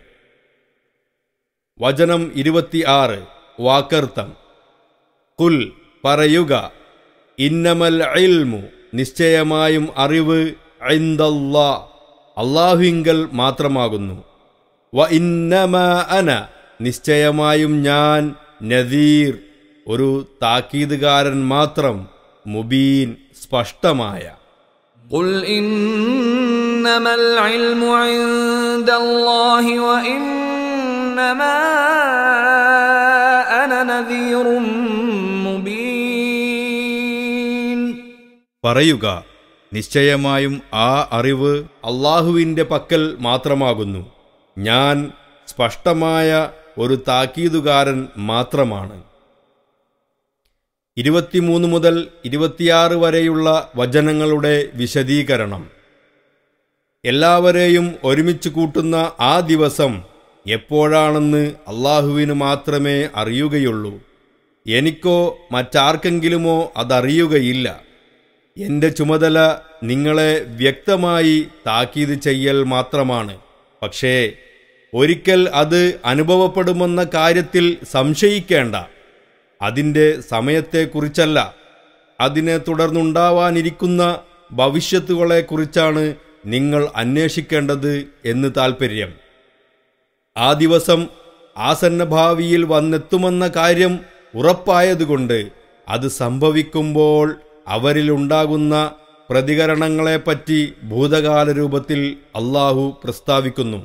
വചനം ഇരുപത്തിയാറ് വാക്കർത്ഥം കുൽ പറയുക ഇന്നമൽ ഇൽമു നിശ്ചയമായും അറിവ് ഐന്ദല്ലാ അള്ളാഹുവിങ്കൽ മാത്രമാകുന്നു വ ഇന്നമ അന നിശ്ചയമായും ഞാൻ നദീർ ഒരു താക്കീതുകാരൻ മാത്രം മുബീൻ സ്പഷ്ടമായ قل إنما العلم عند الله وإنما أنا نذير مبين പറയുക നിശ്ചയമായും ആ അറിവ് അള്ളാഹുവിൻ്റെ പക്കൽ മാത്രമാകുന്നു ഞാൻ സ്പഷ്ടമായ ഒരു താക്കീതുകാരൻ മാത്രമാണ് ഇരുപത്തിമൂന്ന് മുതൽ ഇരുപത്തിയാറ് വരെയുള്ള വചനങ്ങളുടെ വിശദീകരണം എല്ലാവരെയും ഒരുമിച്ച് കൂട്ടുന്ന ആ ദിവസം എപ്പോഴാണെന്ന് അള്ളാഹുവിന് മാത്രമേ അറിയുകയുള്ളൂ എനിക്കോ മറ്റാർക്കെങ്കിലുമോ അതറിയുകയില്ല എന്റെ ചുമതല നിങ്ങളെ വ്യക്തമായി താക്കീത് ചെയ്യൽ മാത്രമാണ് പക്ഷേ ഒരിക്കൽ അത് അനുഭവപ്പെടുമെന്ന കാര്യത്തിൽ സംശയിക്കേണ്ട അതിൻ്റെ സമയത്തെക്കുറിച്ചല്ല അതിനെ തുടർന്നുണ്ടാവാനിരിക്കുന്ന ഭവിഷ്യത്തുകളെക്കുറിച്ചാണ് നിങ്ങൾ അന്വേഷിക്കേണ്ടത് എന്ന് താൽപ്പര്യം ആ ദിവസം ആസന്നഭാവിയിൽ വന്നെത്തുമെന്ന കാര്യം ഉറപ്പായതുകൊണ്ട് അത് സംഭവിക്കുമ്പോൾ അവരിലുണ്ടാകുന്ന പ്രതികരണങ്ങളെപ്പറ്റി ഭൂതകാല രൂപത്തിൽ അള്ളാഹു പ്രസ്താവിക്കുന്നു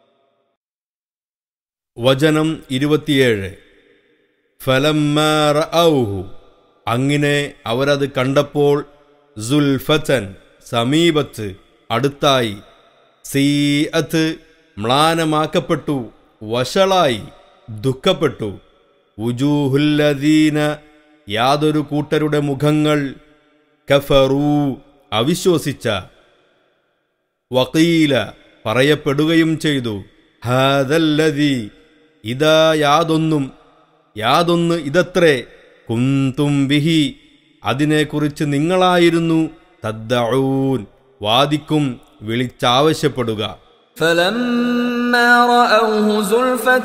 വചനം ഇരുപത്തിയേഴ് ഫലമ്മാറ ഔഹു അങ്ങനെ അവരത് കണ്ടപ്പോൾ സുൽഫച്ചൻ സമീപത്ത് അടുത്തായി സീഅത്ത് മ്ലാനമാക്കപ്പെട്ടു വഷളായി ദുഃഖപ്പെട്ടു ഉജൂഹുല്ലദീന യാതൊരു കൂട്ടരുടെ മുഖങ്ങൾ കഫറൂ അവിശ്വസിച്ച വക്കീല പറയപ്പെടുകയും ചെയ്തു ഹാദല്ലതി ഇതാ യാതൊന്നും യാതൊന്ന് ഇതത്രേ കുന്തും ബിഹി അതിനെക്കുറിച്ച് നിങ്ങളായിരുന്നു തദ്ദഊൻ വാദിക്കും വിളിച്ചാവശ്യപ്പെടുക فلما رأوه زلفة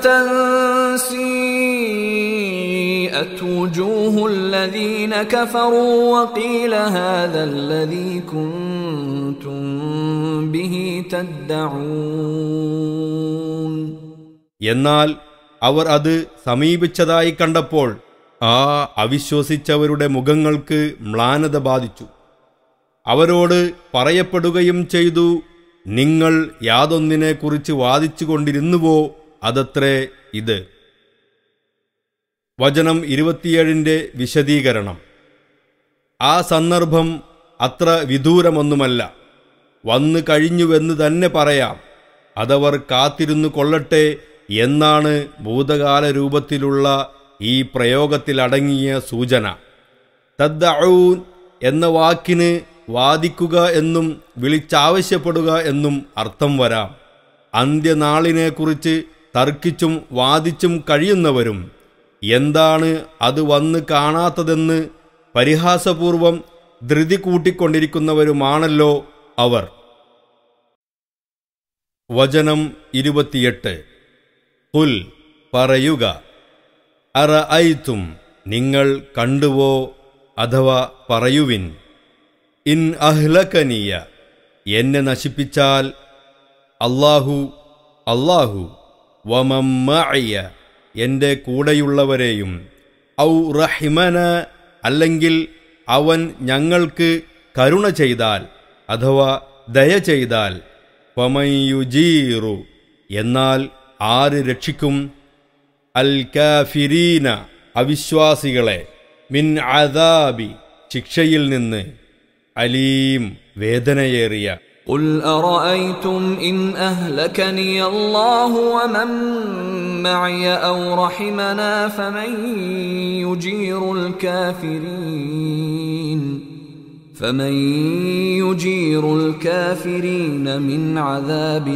سيئت وجوه الذين كفروا وقيل هذا الذي كنتم به تدعون എന്നാൽ അവർ അത് സമീപിച്ചതായി കണ്ടപ്പോൾ ആ അവിശ്വസിച്ചവരുടെ മുഖങ്ങൾക്ക് മ്ലാനത ബാധിച്ചു അവരോട് പറയപ്പെടുകയും ചെയ്തു നിങ്ങൾ യാതൊന്നിനെക്കുറിച്ച് വാദിച്ചുകൊണ്ടിരുന്നുവോ അതത്രേ ഇത് വചനം ഇരുപത്തിയേഴിൻ്റെ വിശദീകരണം ആ സന്ദർഭം അത്ര വിദൂരമൊന്നുമല്ല വന്നു കഴിഞ്ഞുവെന്ന് തന്നെ പറയാം അതവർ കാത്തിരുന്നു കൊള്ളട്ടെ എന്നാണ് ഭൂതകാല രൂപത്തിലുള്ള ഈ പ്രയോഗത്തിലടങ്ങിയ സൂചന തദ്ദഊൻ എന്ന വാക്കിന് വാദിക്കുക എന്നും വിളിച്ചാവശ്യപ്പെടുക എന്നും അർത്ഥം വരാം അന്ത്യനാളിനെക്കുറിച്ച് തർക്കിച്ചും വാദിച്ചും കഴിയുന്നവരും എന്താണ് അത് വന്ന് കാണാത്തതെന്ന് പരിഹാസപൂർവം ധൃതി കൂട്ടിക്കൊണ്ടിരിക്കുന്നവരുമാണല്ലോ അവർ വചനം ഇരുപത്തിയെട്ട് പുൽ പറയുക അറ ഐത്തും നിങ്ങൾ കണ്ടുവോ അഥവാ പറയുവിൻ ഇൻ അഹ്ലക്കനീയ എന്നെ നശിപ്പിച്ചാൽ അല്ലാഹു അല്ലാഹു വമമ്മഅയ്യ എൻ്റെ കൂടെയുള്ളവരെയും ഔ റഹിമന അല്ലെങ്കിൽ അവൻ ഞങ്ങൾക്ക് കരുണ ചെയ്താൽ അഥവാ ദയ ചെയ്താൽ പമയുജീറു എന്നാൽ ആര് രക്ഷിക്കും അൽ കാഫിരീന അവിശ്വാസികളെ മിൻ അദാബി ശിക്ഷയിൽ നിന്ന് അലീം വേദനയേറിയ قل أرأيتم إن أهلكني الله ومن معي أو رحمنا فمن يجير الكافرين فمن يجير الكافرين من عذاب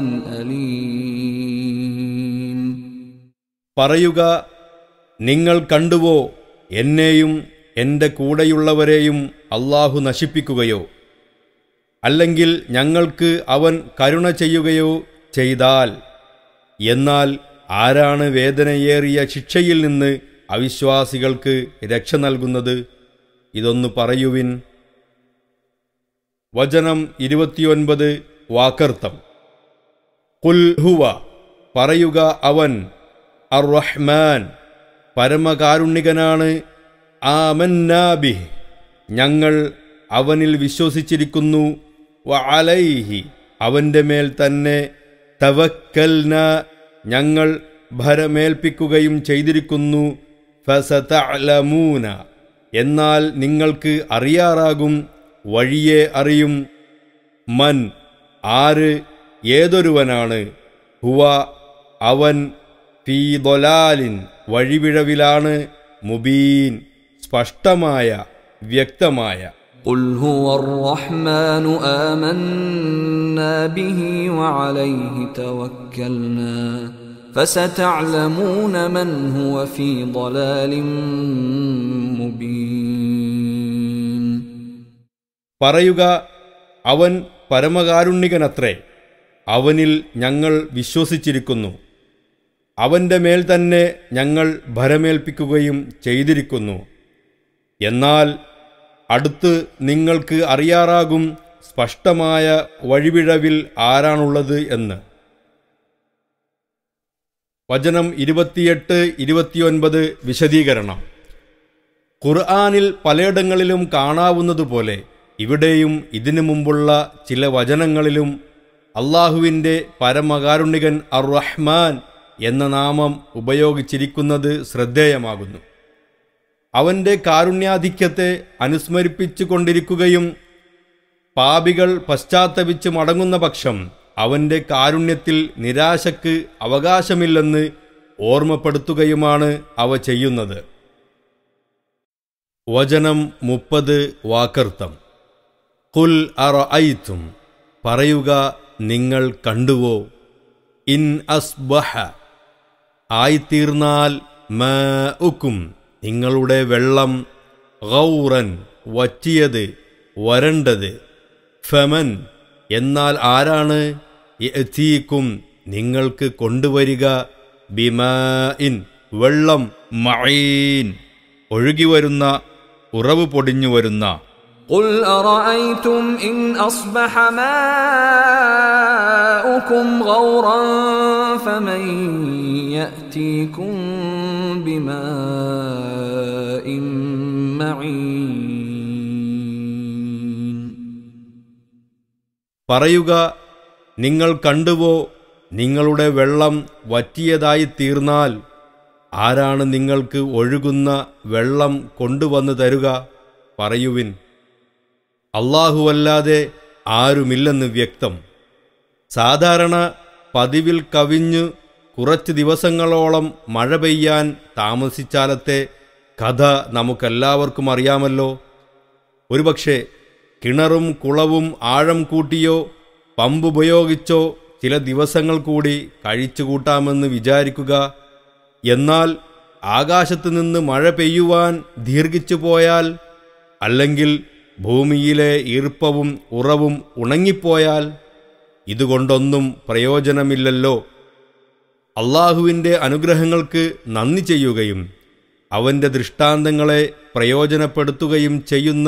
أليم പറയുക നിങ്ങൾ കണ്ടുവോ എന്നെയും എൻ്റെ കൂടെയുള്ളവരെയും അള്ളാഹു നശിപ്പിക്കുകയോ അല്ലെങ്കിൽ ഞങ്ങൾക്ക് അവൻ കരുണ ചെയ്യുകയോ ചെയ്താൽ എന്നാൽ ആരാണ് വേദനയേറിയ ശിക്ഷയിൽ നിന്ന് അവിശ്വാസികൾക്ക് രക്ഷ നൽകുന്നത് ഇതൊന്നു പറയുവിൻ വചനം ഇരുപത്തിയൊൻപത് വാക്കർത്ഥം കുൽഹുവ പറയുക അവൻ അർ റഹ്മാൻ പരമകാരുണികനാണ് ആമന്നാബിഹ് ഞങ്ങൾ അവനിൽ വിശ്വസിച്ചിരിക്കുന്നു വ അലൈഹി അവൻ്റെ മേൽ തന്നെ തവക്കൽന ഞങ്ങൾ ഭരമേൽപ്പിക്കുകയും ചെയ്തിരിക്കുന്നു ഫസതഅലമൂന എന്നാൽ നിങ്ങൾക്ക് അറിയാറാകും വഴിയെ അറിയും മൻ ആര് ഏതൊരുവനാണ് ഹുവ അവൻ ഫീ ദൊലാലിൻ വഴിവിഴവിലാണ് മുബീൻ സ്പഷ്ടമായ വ്യക്തമായ قل هو الرحمن آمنا به وعليه توكلنا فستعلمون من هو في ضلال مبين പറയുക അവൻ പരമകാരുണികനത്രേ അവനിൽ ഞങ്ങൾ വിശ്വസിച്ചിരിക്കുന്നു അവൻ്റെ മേൽ തന്നെ ഞങ്ങൾ ഭരമേൽപ്പിക്കുകയും ചെയ്തിരിക്കുന്നു എന്നാൽ അടുത്ത് നിങ്ങൾക്ക് അറിയാറാകും സ്പഷ്ടമായ വഴിവിഴവിൽ ആരാണുള്ളത് എന്ന് വചനം ഇരുപത്തിയെട്ട് ഇരുപത്തിയൊൻപത് വിശദീകരണം ഖുർആാനിൽ പലയിടങ്ങളിലും കാണാവുന്നതുപോലെ ഇവിടെയും ഇതിനു മുമ്പുള്ള ചില വചനങ്ങളിലും അള്ളാഹുവിൻ്റെ പരമകാരുണികൻ അർ റഹ്മാൻ എന്ന നാമം ഉപയോഗിച്ചിരിക്കുന്നത് ശ്രദ്ധേയമാകുന്നു അവൻ്റെ കാരുണ്യാധിക്യത്തെ അനുസ്മരിപ്പിച്ചു കൊണ്ടിരിക്കുകയും പാപികൾ പശ്ചാത്തപിച്ച് മടങ്ങുന്ന പക്ഷം അവൻ്റെ കാരുണ്യത്തിൽ നിരാശക്ക് അവകാശമില്ലെന്ന് ഓർമ്മപ്പെടുത്തുകയുമാണ് അവ ചെയ്യുന്നത് വചനം മുപ്പത് വാക്കർത്ഥം കുൽ അറ ഐത്തും പറയുക നിങ്ങൾ കണ്ടുവോ ഇൻ അസ്ബഹ ആയിത്തീർന്നാൽ മ ഉക്കും നിങ്ങളുടെ വെള്ളം ഗൗറൻ വറ്റിയത് വരണ്ടത് ഫമൻ എന്നാൽ ആരാണ് യഅ്തീക്കും നിങ്ങൾക്ക് കൊണ്ടുവരിക ബിമാ ഇൻ വെള്ളം മഴീൻ ഒഴുകി വരുന്ന ഉറവ് പൊടിഞ്ഞു വരുന്ന قل أرأيتم إن أصبح ماؤكم غورا فمن يأتيكم بماء معين പറയുക നിങ്ങൾ കണ്ടുവോ നിങ്ങളുടെ വെള്ളം വറ്റിയതായി തീർന്നാൽ ആരാണ് നിങ്ങൾക്ക് ഒഴുകുന്ന വെള്ളം കൊണ്ടുവന്നു തരുക പറയുവിൻ അല്ലാഹുവല്ലാതെ ആരുമില്ലെന്ന് വ്യക്തം സാധാരണ പതിവിൽ കവിഞ്ഞ് കുറച്ച് ദിവസങ്ങളോളം മഴ പെയ്യാൻ താമസിച്ചാലത്തെ കഥ നമുക്കെല്ലാവർക്കും അറിയാമല്ലോ ഒരുപക്ഷെ കിണറും കുളവും ആഴം കൂട്ടിയോ പമ്പ് ഉപയോഗിച്ചോ ചില ദിവസങ്ങൾ കൂടി കഴിച്ചുകൂട്ടാമെന്ന് വിചാരിക്കുക എന്നാൽ ആകാശത്ത് നിന്ന് മഴ പെയ്യുവാൻ ദീർഘിച്ചു പോയാൽ അല്ലെങ്കിൽ ഭൂമിയിലെ ഈർപ്പവും ഉറവും ഉണങ്ങിപ്പോയാൽ ഇതുകൊണ്ടൊന്നും പ്രയോജനമില്ലല്ലോ അള്ളാഹുവിൻ്റെ അനുഗ്രഹങ്ങൾക്ക് നന്ദി ചെയ്യുകയും അവൻ്റെ ദൃഷ്ടാന്തങ്ങളെ പ്രയോജനപ്പെടുത്തുകയും ചെയ്യുന്ന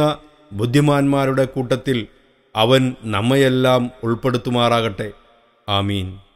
ബുദ്ധിമാന്മാരുടെ കൂട്ടത്തിൽ അവൻ നമ്മയെല്ലാം ഉൾപ്പെടുത്തുമാറാകട്ടെ ആമീൻ